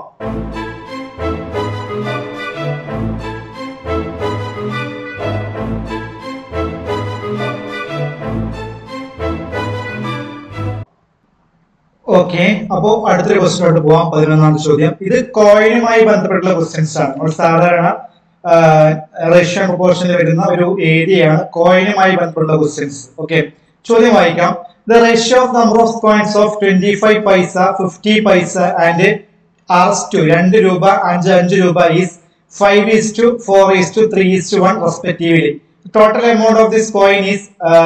Speaker 1: ഓക്കെ അപ്പോ അടുത്തൊരു ക്വസ്റ്റിനോട്ട് പോവാം പതിനൊന്നാമത്തെ ചോദ്യം ഇത് കോയിനുമായി ബന്ധപ്പെട്ടുള്ള ക്വസ്റ്റ്യൻസ് ആണ് നമ്മൾ സാധാരണ റഷ്യൻ പ്രൊപ്പോർഷനിൽ വരുന്ന ഒരു ഏരിയയാണ് കോയിനുമായി ബന്ധപ്പെട്ടുള്ള ക്വസ്റ്റ്യൻസ് ഓക്കെ ചോദ്യം വായിക്കാം the ratio of number of coins of twenty five paisa fifty paisa and ആർസ് ടു രണ്ട് രൂപ അഞ്ച് അഞ്ച് രൂപ is five is to four is to three is to one respectively total amount of this coin is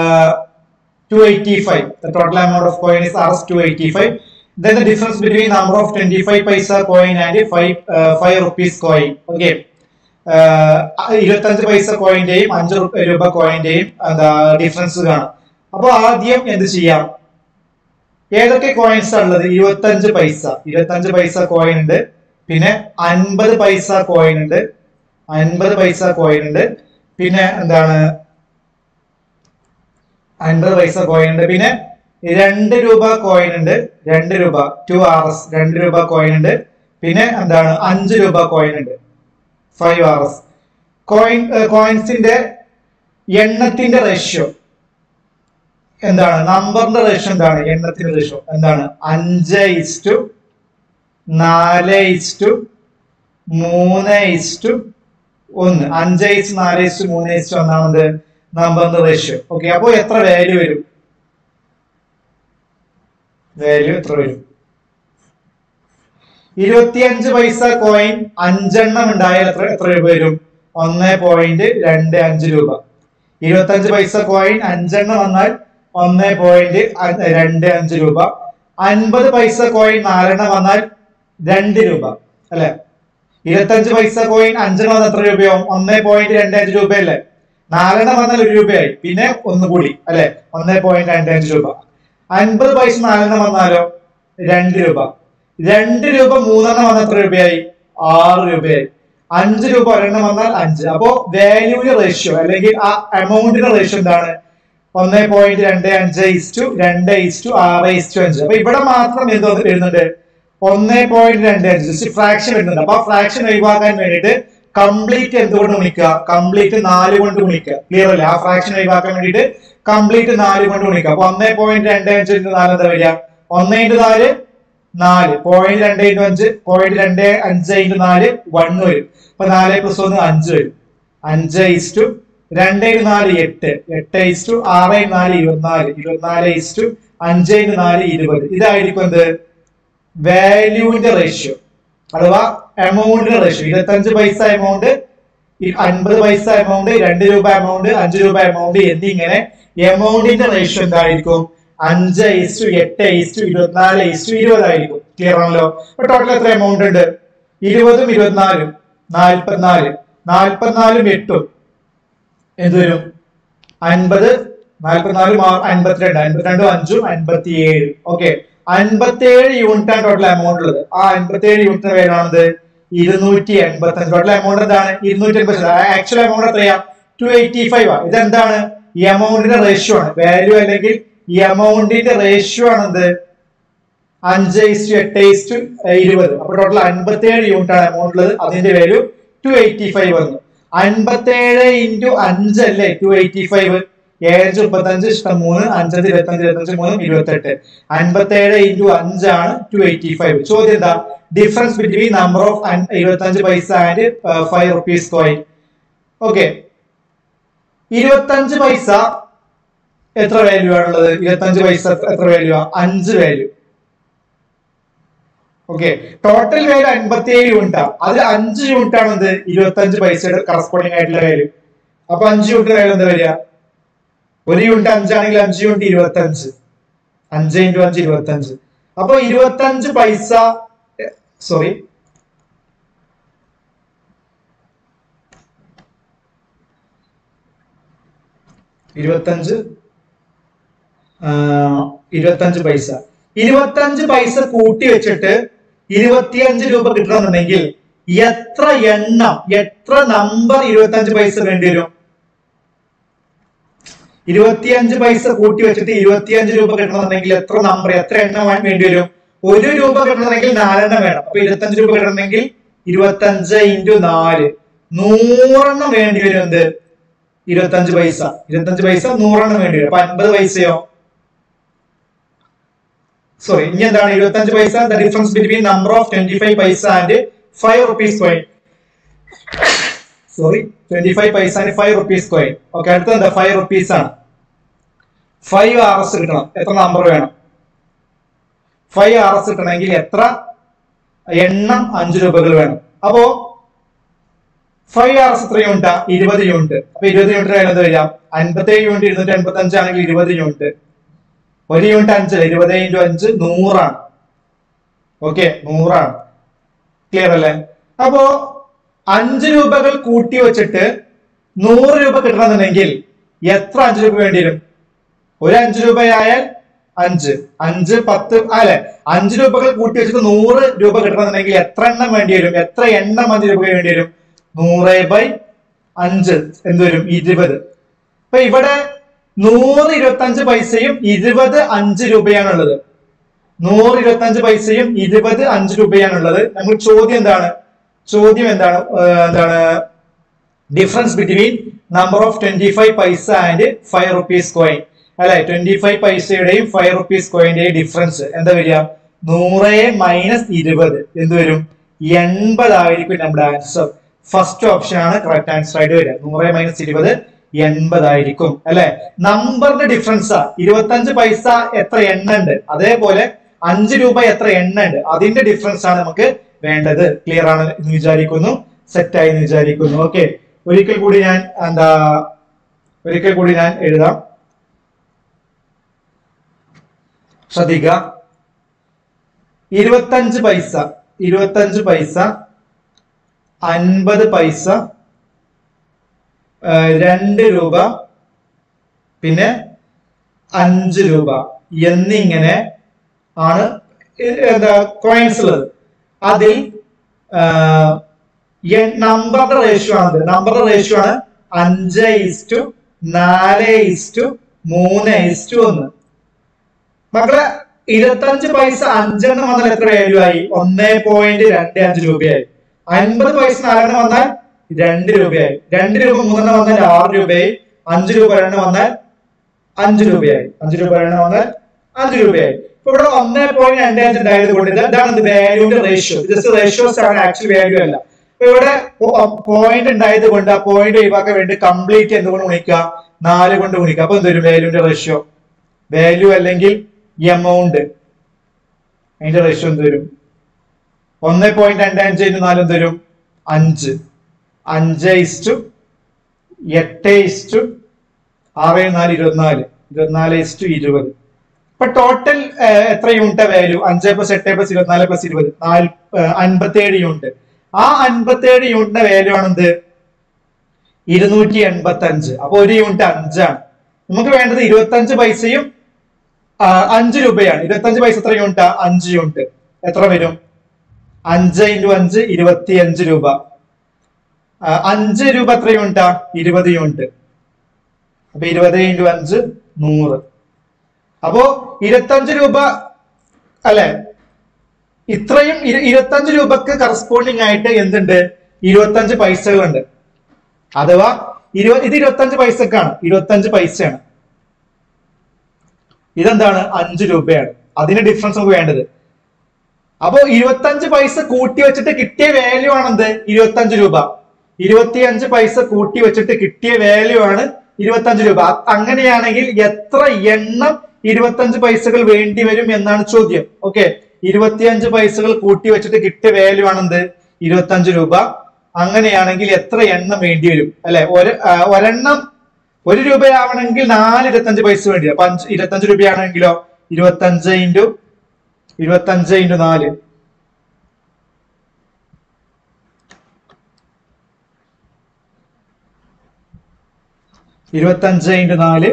Speaker 1: 285 the total amount of coin is rs 285 then the difference between number of 25 paisa coin and 5 uh, 5 rupees coin okay ഇരുപത്തഞ്ച് പൈസ കോയിന്റെയും അഞ്ച് രൂപ കോയിന്റെയും എന്താ difference കാണാം അപ്പൊ ആദ്യം എന്ത് ചെയ്യാം ഏതൊക്കെ കോയിൻസ് ഉള്ളത് ഇരുപത്തഞ്ച് പൈസ ഇരുപത്തഞ്ച് പൈസ കോയിൻ ഉണ്ട് പിന്നെ അൻപത് പൈസ കോയിൻ ഉണ്ട് അൻപത് പൈസ കോയിൻ ഉണ്ട് പിന്നെ എന്താണ് അൻപത് പൈസ കോയിൻ ഉണ്ട് പിന്നെ രണ്ട് രൂപ കോയിൻ ഉണ്ട് രണ്ട് രൂപ ടു ആർ എസ് രണ്ട് രൂപ കോയിൻ ഉണ്ട് പിന്നെ എന്താണ് അഞ്ച് രൂപ കോയിൻ ഉണ്ട് ഫൈവ് ആർ എസ് കോയിൻ കോയിൻസിന്റെ എണ്ണത്തിന്റെ റേഷ്യോ എന്താണ് നമ്പറിന്റെ റേഷ്യോ എന്താണ് എണ്ണത്തിന്റെ റേഷ്യോ എന്താണ് അഞ്ച് ഇസ്റ്റു നാല് ഇസ്റ്റു മൂന്ന് ഇസ്റ്റു ഒന്ന് അഞ്ച് ഇസ്റ്റു നാല് ഇസ്റ്റു മൂന്ന് ഇസ്റ്റു ഒന്നാമത് നമ്പറിന്റെ റേഷ്യോ ഓക്കെ അപ്പോ എത്ര വാല്യൂ വരും വാല്യൂ എത്ര വരും ഇരുപത്തിയഞ്ച് പൈസ കോയിൻ അഞ്ചെണ്ണം ഉണ്ടായാൽ എത്ര എത്ര രൂപ വരും ഒന്ന് പോയിന്റ് രണ്ട് അഞ്ച് രൂപ ഇരുപത്തഞ്ച് പൈസ കോയിൻ അഞ്ചെണ്ണം വന്നാൽ ഒന്ന് പോയിന്റ് രണ്ട് അഞ്ച് രൂപ അൻപത് പൈസ കോയിൻ നാലെണ്ണം വന്നാൽ രണ്ട് രൂപ അല്ലെ ഇരുപത്തഞ്ച് പൈസ കോയിൻ അഞ്ചെണ്ണം വന്നാൽ എത്ര രൂപയാവും ഒന്ന് പോയിന്റ് രണ്ട് അഞ്ച് രൂപയല്ലേ നാലെണ്ണം വന്നാൽ ഒരു രൂപയായി പിന്നെ ഒന്നുകൂടി അല്ലെ ഒന്ന് പോയിന്റ് രണ്ട് അഞ്ച് രൂപ അൻപത് പൈസ നാലെണ്ണം വന്നാലോ രണ്ട് രൂപ രണ്ട് രൂപ മൂന്നെണ്ണം വന്നാൽ എത്ര രൂപയായി ആറ് രൂപയായി അഞ്ച് രൂപ ഒരെണ്ണം വന്നാൽ അഞ്ച് അപ്പോ വാല്യൂവിന്റെ റേഷ്യോ അല്ലെങ്കിൽ ആ എമൗണ്ടിന്റെ റേഷ്യോ എന്താണ് ഒന്ന് പോയിന്റ് രണ്ട് അഞ്ച് ഇസ്റ്റു രണ്ട് ഇസ്റ്റു ആറ് ഇസ്റ്റു അഞ്ച് അപ്പൊ ഇവിടെ മാത്രം എന്തോ വരുന്നുണ്ട് ഒന്ന് പോയിന്റ് രണ്ട് അഞ്ച് ജസ്റ്റ് ഫ്രാക്ഷൻ വരുന്നുണ്ട് അപ്പൊ ആ ഫ്രാക്ഷൻ ഒഴിവാക്കാൻ വേണ്ടിയിട്ട് കംപ്ലീറ്റ് എന്തുകൊണ്ട് ഗുണിക്കുക കംപ്ലീറ്റ് നാല് കൊണ്ട് ഗുണിക്കുക ക്ലിയർ അല്ലേ ആ ഫ്രാക്ഷൻ ഒഴിവാക്കാൻ വേണ്ടിയിട്ട് കംപ്ലീറ്റ് നാല് കൊണ്ട് ഗുണിക്കുക അപ്പൊ ഒന്നേ പോയിന്റ് രണ്ട് അഞ്ച് ഇൻറ്റു നാല് എന്താ വരിക ഒന്ന് ഇൻറ്റു നാല് നാല് പോയിന്റ് രണ്ട് ഇൻറ്റു അഞ്ച് പോയിന്റ് രണ്ട് അഞ്ച് ഇൻറ്റു നാല് വൺ വരും അപ്പൊ നാല് പ്ലസ് ഒന്ന് അഞ്ച് വരും അഞ്ച് ഇസ്റ്റു രണ്ട് ഇൻറ്റു നാല് എട്ട് എട്ട് ഇസ്റ്റു ആറ് ഇൻറ്റു നാല് ഇരുപത്തിനാല് ഇരുപത്തിനാല് ഇസ്റ്റു അഞ്ച് ഇൻറ്റു നാല് ഇരുപത് ഇതായിരിക്കും എന്ത് വാല്യൂവിന്റെ റേഷ്യോ അഥവാ എമൗണ്ടിന്റെ റേഷ്യോ ഇരുപത്തഞ്ച് പൈസ എമൗണ്ട് അൻപത് പൈസ എമൗണ്ട് രണ്ട് രൂപ എമൗണ്ട് അഞ്ച് രൂപ എമൗണ്ട് എന്നിങ്ങനെ എമൗണ്ടിന്റെ റേഷ്യോ എന്തായിരിക്കും അഞ്ച് ഇസ്റ്റു എട്ട് ഇസ്റ്റു ഇരുപത്തിനാല് ഇസ്റ്റു ഇരുപതായിരിക്കും ക്ലിയർ ആണല്ലോ അപ്പൊ ടോട്ടൽ എത്ര എമൗണ്ട് ഉണ്ട് ഇരുപതും ഇരുപത്തിനാലും നാൽപ്പത്തിനാല് നാൽപ്പത്തിനാലും എട്ടും എന്ത് വരും അൻപത് നാൽപ്പത്തിനാലും അൻപത്തിരണ്ട് അൻപത്തിരണ്ടും അഞ്ചും അൻപത്തിയേഴ് ഓക്കെ അൻപത്തിയേഴ് യൂണിറ്റ് ആണ് ടോട്ടൽ എമൗണ്ട് ഉള്ളത് ആ അൻപത്തിയേഴ് യൂണിറ്റിന് പേരാണത് ഇരുന്നൂറ്റി എൺപത്തി അഞ്ച് ടോട്ടൽ എമൗണ്ട് എന്താണ് ഇരുന്നൂറ്റി എൺപത്തി ആക്ച്വൽ എമൗണ്ട് എത്രയാ ടു എയ്റ്റി ഫൈവ് ആ ഇതെന്താണ് ഈ എമൗണ്ടിന്റെ റേഷ്യോ ആണ് വാല്യൂ അല്ലെങ്കിൽ ഈ എമൗണ്ടിന്റെ റേഷ്യോ ആണ് എന്ത് അഞ്ച് ഇസ്റ്റു എട്ട് ഇസ്റ്റു ഇരുപത് അപ്പൊ ടോട്ടൽ അൻപത്തിയേഴ് യൂണിറ്റ് ആണ് എമൗണ്ട് ഉള്ളത് അതിന്റെ വാല്യൂ ടു എയ്റ്റി ഫൈവ് വന്നു അൻപത്തേഴ് ഇൻറ്റു അഞ്ച് അല്ലേ ടു എയ്റ്റി ഫൈവ് ഏഴ് മുപ്പത്തഞ്ച് ഇഷ്ടം മൂന്ന് അഞ്ചഞ്ച് ഇരുപത്തഞ്ച് ഇരുപത്തഞ്ച് മൂന്ന് ഇരുപത്തെട്ട് അൻപത്തേഴ് ഇൻറ്റു അഞ്ചാണ് ടു എയ്റ്റി ഫൈവ് ചോദ്യം എന്താ ഡിഫറൻസ് ബിറ്റ്വീൻ നമ്പർ ഓഫ് ഇരുപത്തഞ്ച് paisa and five rupees coin okay ഇരുപത്തഞ്ച് പൈസ എത്ര വാല്യൂ ആണുള്ളത് ഇരുപത്തഞ്ച് പൈസ എത്ര വാല്യൂ ആ അഞ്ച് വാല്യൂ ഓക്കെ ടോട്ടൽ വാല്യൂ അൻപത്തി ഏഴ് യൂണിറ്റ് ആണ് അതിൽ അഞ്ച് യൂണിറ്റ് ആണ് എന്ത് ഇരുപത്തഞ്ച് പൈസയുടെ കറസ്പോണ്ടിങ് ആയിട്ടുള്ള വാല്യൂ അപ്പൊ അഞ്ച് യൂണിറ്റ് വാല്യൂ എന്താ വരിക ഒരു യൂണിറ്റ് അഞ്ചാണെങ്കിൽ അഞ്ച് യൂണിറ്റ് ഇരുപത്തി അഞ്ച് അഞ്ച് ഇൻറ്റു അഞ്ച് ഇരുപത്തി അഞ്ച് അപ്പൊ ഇരുപത്തഞ്ച് പൈസ സോറി ഇരുപത്തഞ്ച് ഇരുപത്തഞ്ച് പൈസ ഇരുപത്തഞ്ച് പൈസ കൂട്ടി വെച്ചിട്ട് ഇരുപത്തിയഞ്ച് രൂപ കിട്ടണമെന്നുണ്ടെങ്കിൽ എത്ര എണ്ണം എത്ര നമ്പർ ഇരുപത്തഞ്ച് പൈസ വേണ്ടി വരും ഇരുപത്തിയഞ്ച് പൈസ കൂട്ടി വെച്ചിട്ട് ഇരുപത്തിയഞ്ച് രൂപ കിട്ടണമെന്നുണ്ടെങ്കിൽ എത്ര നമ്പർ എത്ര എണ്ണം വേണ്ടി വരും ഒരു രൂപ കിട്ടണമെങ്കിൽ നാലെണ്ണം വേണം അപ്പൊ ഇരുപത്തഞ്ച് രൂപ കിട്ടണമെങ്കിൽ ഇരുപത്തഞ്ച് ഇൻറ്റു നാല് നൂറെണ്ണം വേണ്ടി വരും എന്ത് ഇരുപത്തഞ്ച് പൈസ ഇരുപത്തഞ്ച് പൈസ നൂറെണ്ണം വേണ്ടി വരും അപ്പൊ അൻപത് പൈസയോ സോറി ഇനി എന്താണ് ഇരുപത്തഞ്ച് paisa the difference between number of twenty five paisa and five rupees coin sorry twenty five paisa and five rupees coin okay അടുത്തത് എന്താ ഫൈവ് റുപ്പീസ് ആണ് ഫൈവ് ആർ എസ് കിട്ടണം എത്ര നമ്പർ വേണം ഫൈവ് ആർ എസ് കിട്ടണമെങ്കിൽ എത്ര എണ്ണം അഞ്ച് രൂപകൾ വേണം അപ്പോ ഫൈവ് ആർ എസ് എത്ര യൂണിറ്റാ ഇരുപത് യൂണിറ്റ് അപ്പൊ ഇരുപത് യൂണിറ്റ് വേണ്ടത് വരാം അൻപത്തേഴ് യൂണിറ്റ് ഇരുന്നൂറ്റി എൺപത്തി അഞ്ചാണെങ്കിൽ ഇരുപത് യൂണിറ്റ് ഒരു യൂണിറ്റ് അഞ്ച് ഇരുപത് ഇൻറ്റു അഞ്ച് നൂറാണ് ഓക്കെ നൂറാണ് ക്ലിയർ അല്ലേ അപ്പോ അഞ്ച് രൂപകൾ കൂട്ടി വെച്ചിട്ട് നൂറ് രൂപ കിട്ടണമെന്നുണ്ടെങ്കിൽ എത്ര അഞ്ച് രൂപ വേണ്ടി വരും ഒരു അഞ്ച് രൂപയായാൽ അഞ്ച് അഞ്ച് പത്ത് അല്ലെ അഞ്ച് രൂപകൾ കൂട്ടി വെച്ചിട്ട് നൂറ് രൂപ കിട്ടണമെന്നുണ്ടെങ്കിൽ എത്ര എണ്ണം വേണ്ടി വരും എത്ര എണ്ണം അഞ്ച് രൂപ വേണ്ടി വരും നൂറ് ബൈ അഞ്ച് എന്ത് വരും ഇരുപത് അപ്പൊ ഇവിടെ നൂറ് ഇരുപത്തഞ്ച് പൈസയും ഇരുപത് അഞ്ച് രൂപയാണുള്ളത് നൂറ് ഇരുപത്തഞ്ച് പൈസയും ഇരുപത് അഞ്ച് രൂപയാണുള്ളത് നമ്മൾ ചോദ്യം എന്താണ് ചോദ്യം എന്താണ് ഏർ എന്താണ് difference between number of twenty five paisa and five rupees coin അല്ലെ ട്വന്റി ഫൈവ് പൈസയുടെയും ഫൈവ് റുപ്പീസ് കോയിന്റെയും ഡിഫറൻസ് എന്താ വരിക നൂറ് മൈനസ് ഇരുപത് എന്ത് വരും എൺപതായിരിക്കും നമ്മുടെ ആൻസർ ഫസ്റ്റ് ഓപ്ഷൻ ആണ് കറക്റ്റ് ആൻസർ ആയിട്ട് വരിക നൂറ് മൈനസ് ഇരുപത് എൺപതായിരിക്കും അല്ലെ നമ്പറിന്റെ ഡിഫറൻസ് ഇരുപത്തഞ്ച് പൈസ എത്ര എണ്ണ ഉണ്ട് അതേപോലെ അഞ്ച് രൂപ എത്ര എണ്ണ ഉണ്ട് അതിന്റെ ഡിഫറൻസ് ആണ് നമുക്ക് വേണ്ടത് ക്ലിയർ ആണ് എന്ന് വിചാരിക്കുന്നു സെറ്റ് ആയി എന്ന് വിചാരിക്കുന്നു ഓക്കെ ഒരിക്കൽ കൂടി ഞാൻ എന്താ ഒരിക്കൽ കൂടി ഞാൻ എഴുതാം ശ്രദ്ധിക്കുക ഇരുപത്തഞ്ച് പൈസ ഇരുപത്തഞ്ച് പൈസ അൻപത് പൈസ ആ, രണ്ട് രൂപ പിന്നെ അഞ്ച് രൂപ എന്നിങ്ങനെ ആണ് ഇ- എന്താ കോയിൻസ് ഉള്ളത് അതിൽ നമ്പറുടെ റേഷ്യോ ആണ് നമ്പറുടെ റേഷ്യോ ആണ് അഞ്ച് ഇസ്റ്റു നാല് ഇസ്റ്റു മൂന്ന് ഇസ്റ്റു ഒന്ന് മക്കളെ ഇരുപത്തഞ്ച് പൈസ അഞ്ചെണ്ണം വന്നാൽ എത്ര വാല്യൂ ആയി ഒന്നേ പോയിന്റ് രണ്ട് അഞ്ച് രൂപയായി അൻപത് പൈസ നാലെണ്ണം വന്നാൽ രണ്ട് രൂപയായി രണ്ട് രൂപ മൂന്നെണ്ണം വന്നാൽ ആറ് രൂപയായി അഞ്ച് രൂപ രണ്ടെണ്ണം വന്നാൽ അഞ്ച് രൂപയായി അഞ്ച് രൂപ രണ്ടെണ്ണം വന്നാൽ അഞ്ച് രൂപയായി ഇപ്പൊ ഇവിടെ ഒന്നേ പോയിന്റ് രണ്ട് അഞ്ച് ഉണ്ടായത് കൊണ്ട് ഇത് ഇതാണ് വാല്യൂന്റെ റേഷ്യോ ജസ്റ്റ് റേഷ്യോസ് ആണ് ആക്ച്വൽ വാല്യൂ അല്ല ഇപ്പൊ ഇവിടെ പോയിന്റ് ഉണ്ടായത് കൊണ്ട് ആ പോയിന്റ് ഒഴിവാക്കാൻ വേണ്ടി കംപ്ലീറ്റ് എന്തുകൊണ്ട് ഗുണിക്കുക നാല് കൊണ്ട് ഗുണിക്കുക അപ്പൊ എന്ത് വരും വാല്യൂന്റെ റേഷ്യോ വാല്യൂ അല്ലെങ്കിൽ എമൗണ്ട് അതിന്റെ റേഷ്യോ എന്ത് വരും ഒന്ന് പോയിന്റ് രണ്ട് അഞ്ച് ഇൻറ്റു നാല് എന്ത് വരും അഞ്ച് അഞ്ച് ഇസ്റ്റു എട്ട് ഇസ്റ്റു ആറ് നാല് ഇരുപത്തിനാല് ഇരുപത്തിനാല് ഇസ്റ്റു ഇരുപത് ഇപ്പൊ ടോട്ടൽ എത്ര യൂണിറ്റ് വാല്യൂ അഞ്ച് പ്ലസ് എട്ട് പ്ലസ് ഇരുപത്തിനാല് പ്ലസ് ഇരുപത് നാല് അൻപത്തി ഏഴ് യൂണിറ്റ് ആ അൻപത്തി ഏഴ് യൂണിറ്റിന്റെ വാല്യൂ ആണെന്ത് ഇരുന്നൂറ്റി എൺപത്തി അഞ്ച് അപ്പൊ ഒരു യൂണിറ്റ് അഞ്ചാണ് നമുക്ക് വേണ്ടത് ഇരുപത്തി അഞ്ച് പൈസയും ആ, അഞ്ച് രൂപയാണ് ഇരുപത്തി അഞ്ച് പൈസ എത്ര യൂണിറ്റാ അഞ്ച് യൂണിറ്റ് എത്ര വരും അഞ്ച് ഇൻറ്റു അഞ്ച് ഇരുപത്തി അഞ്ച് രൂപ ആ, അഞ്ച് രൂപ എത്ര യൂണിറ്റാ ഇരുപത് യൂണിറ്റ് അപ്പൊ ഇരുപത് ഇൻറ്റു അഞ്ച് നൂറ് അപ്പോ ഇരുപത്തഞ്ച് രൂപ അല്ലെ ഇത്രയും ഇരു- ഇരുപത്തഞ്ച് രൂപക്ക് കറസ്പോണ്ടിങ് ആയിട്ട് എന്തുണ്ട് ഇരുപത്തഞ്ച് പൈസകളുണ്ട് അഥവാ ഇരുപത് ഇത് ഇരുപത്തഞ്ച് പൈസക്കാണ് ഇരുപത്തഞ്ച് പൈസയാണ് ഇതെന്താണ് അഞ്ച് രൂപയാണ് അതിന് ഡിഫറൻസ് നമുക്ക് വേണ്ടത് അപ്പോ ഇരുപത്തഞ്ച് പൈസ കൂട്ടി വെച്ചിട്ട് കിട്ടിയ വാല്യൂ ആണെന്ത് ഇരുപത്തഞ്ച് രൂപ ഇരുപത്തിയഞ്ച് പൈസ കൂട്ടി വെച്ചിട്ട് കിട്ടിയ വാല്യൂ ആണ് ഇരുപത്തഞ്ച് രൂപ അ- അങ്ങനെയാണെങ്കിൽ എത്ര എണ്ണം ഇരുപത്തഞ്ച് പൈസകൾ വേണ്ടി വരും എന്നാണ് ചോദ്യം ഓക്കെ ഇരുപത്തിയഞ്ച് പൈസകൾ കൂട്ടി വെച്ചിട്ട് കിട്ടിയ വാല്യൂ ആണെന്ത് ഇരുപത്തഞ്ച് രൂപ അങ്ങനെയാണെങ്കിൽ എത്ര എണ്ണം വേണ്ടി വരും അല്ലെ ഒരു ആ, ഒരെണ്ണം ഒരു രൂപയാവണമെങ്കിൽ നാല് ഇരുപത്തഞ്ച് പൈസ വേണ്ടി വരും. അപ്പൊ അഞ്ച് ഇരുപത്തഞ്ച് രൂപയാണെങ്കിലോ ഇരുപത്തഞ്ച് ഇൻറ്റു ഇരുപത്തഞ്ച് ഇൻറ്റു നാല് ഇരുപത്തഞ്ച് ഇൻറ്റു നാല്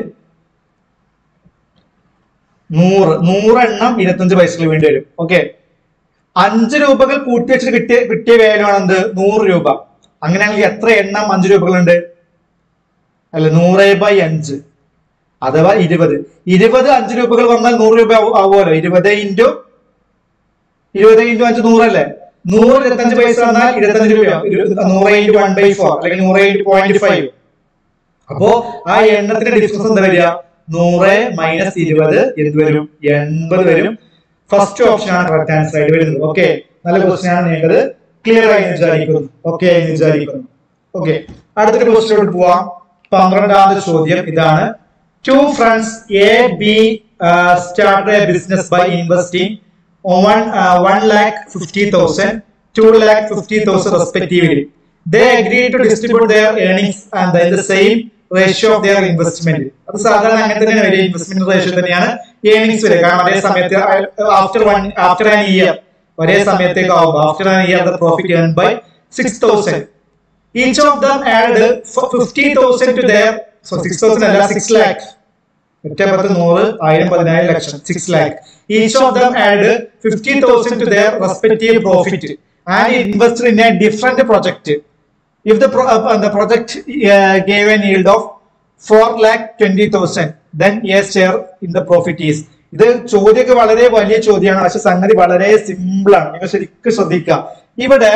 Speaker 1: നൂറ് നൂറെണ്ണം ഇരുപത്തഞ്ച് പൈസകൾ വേണ്ടി വരും ഓക്കെ അഞ്ച് രൂപകൾ കൂട്ടി വെച്ചിട്ട് കിട്ടിയ കിട്ടിയ വാല്യൂ ആണ് എന്ത് നൂറ് രൂപ അങ്ങനെയാണെങ്കിൽ എത്ര എണ്ണം അഞ്ച് രൂപകളുണ്ട് അല്ല നൂറ് ബൈ അഞ്ച് അഥവാ ഇരുപത് ഇരുപത് അഞ്ച് രൂപകൾ വന്നാൽ നൂറ് രൂപ ആവു- ആവുമല്ലോ ഇരുപത് ഇൻറ്റു ഇരുപത് ഇൻറ്റു അഞ്ച് നൂറല്ലേ നൂറ് ഇരുപത്തഞ്ച് പൈസ വന്നാൽ ഇരുപത്തഞ്ച് രൂപ നൂറ് ഇൻറ്റു വൺ ബൈ ഫോർ അല്ലെങ്കിൽ നൂറ് ഇൻറ്റു പോയിന്റ് ഫൈവ് അപ്പോ ആ എണ്ണത്തിന്റെ ഡിഫറൻസ് എന്താ വരിക നൂറ് മൈനസ് ഇരുപത് എന്ത് വരും എൺപത് വരും ഫസ്റ്റ് ഓപ്ഷൻ ആണ് കറക്റ്റ് ആൻസർ ആയിട്ട് വരുന്നത് ഓക്കെ നല്ല ക്വസ്റ്റ്യൻ ആണ് നീണ്ടത് ക്ലിയർ ആയി എന്ന് വിചാരിക്കുന്നു ഓക്കെ എന്ന് വിചാരിക്കുന്നു ഓക്കെ അടുത്തൊരു ക്വസ്റ്റ്യനോട്ട് പോവാം പന്ത്രണ്ടാമത് ചോദ്യം ഇതാണ് two friends A B start a business by investing one one lakh fifty thousand two lakh fifty thousand respectively they agree to distribute their earnings and in the same ratio of their investment അത് സാധാരണ അങ്ങനെ തന്നെ വരിക investment ratio തന്നെയാണ് earnings വരിക കാരണം അതേ സമയത്ത് after one after an year ഒരേ സമയത്തേക്ക് ആവുമ്പോൾ after an year the profit earn by six thousand each of them add fifty thousand to their so six thousand അല്ല സിക്സ് ലാക്ക് ഒറ്റ പത്ത് നൂറ് ആയിരം പതിനായിരം ലക്ഷം six lakh each of them add fifty thousand to their respective profit and investor in a different project if the pro- uh, the project uh, gave an yield of 4 lakh 20,000 then yes share in the profit is ഇത് ചോദ്യമൊക്കെ വളരെ വലിയ ചോദ്യമാണ് പക്ഷെ സംഗതി വളരെ simple ആണ് നിങ്ങൾ ശരിക്കും ശ്രദ്ധിക്കുക ഇവിടെ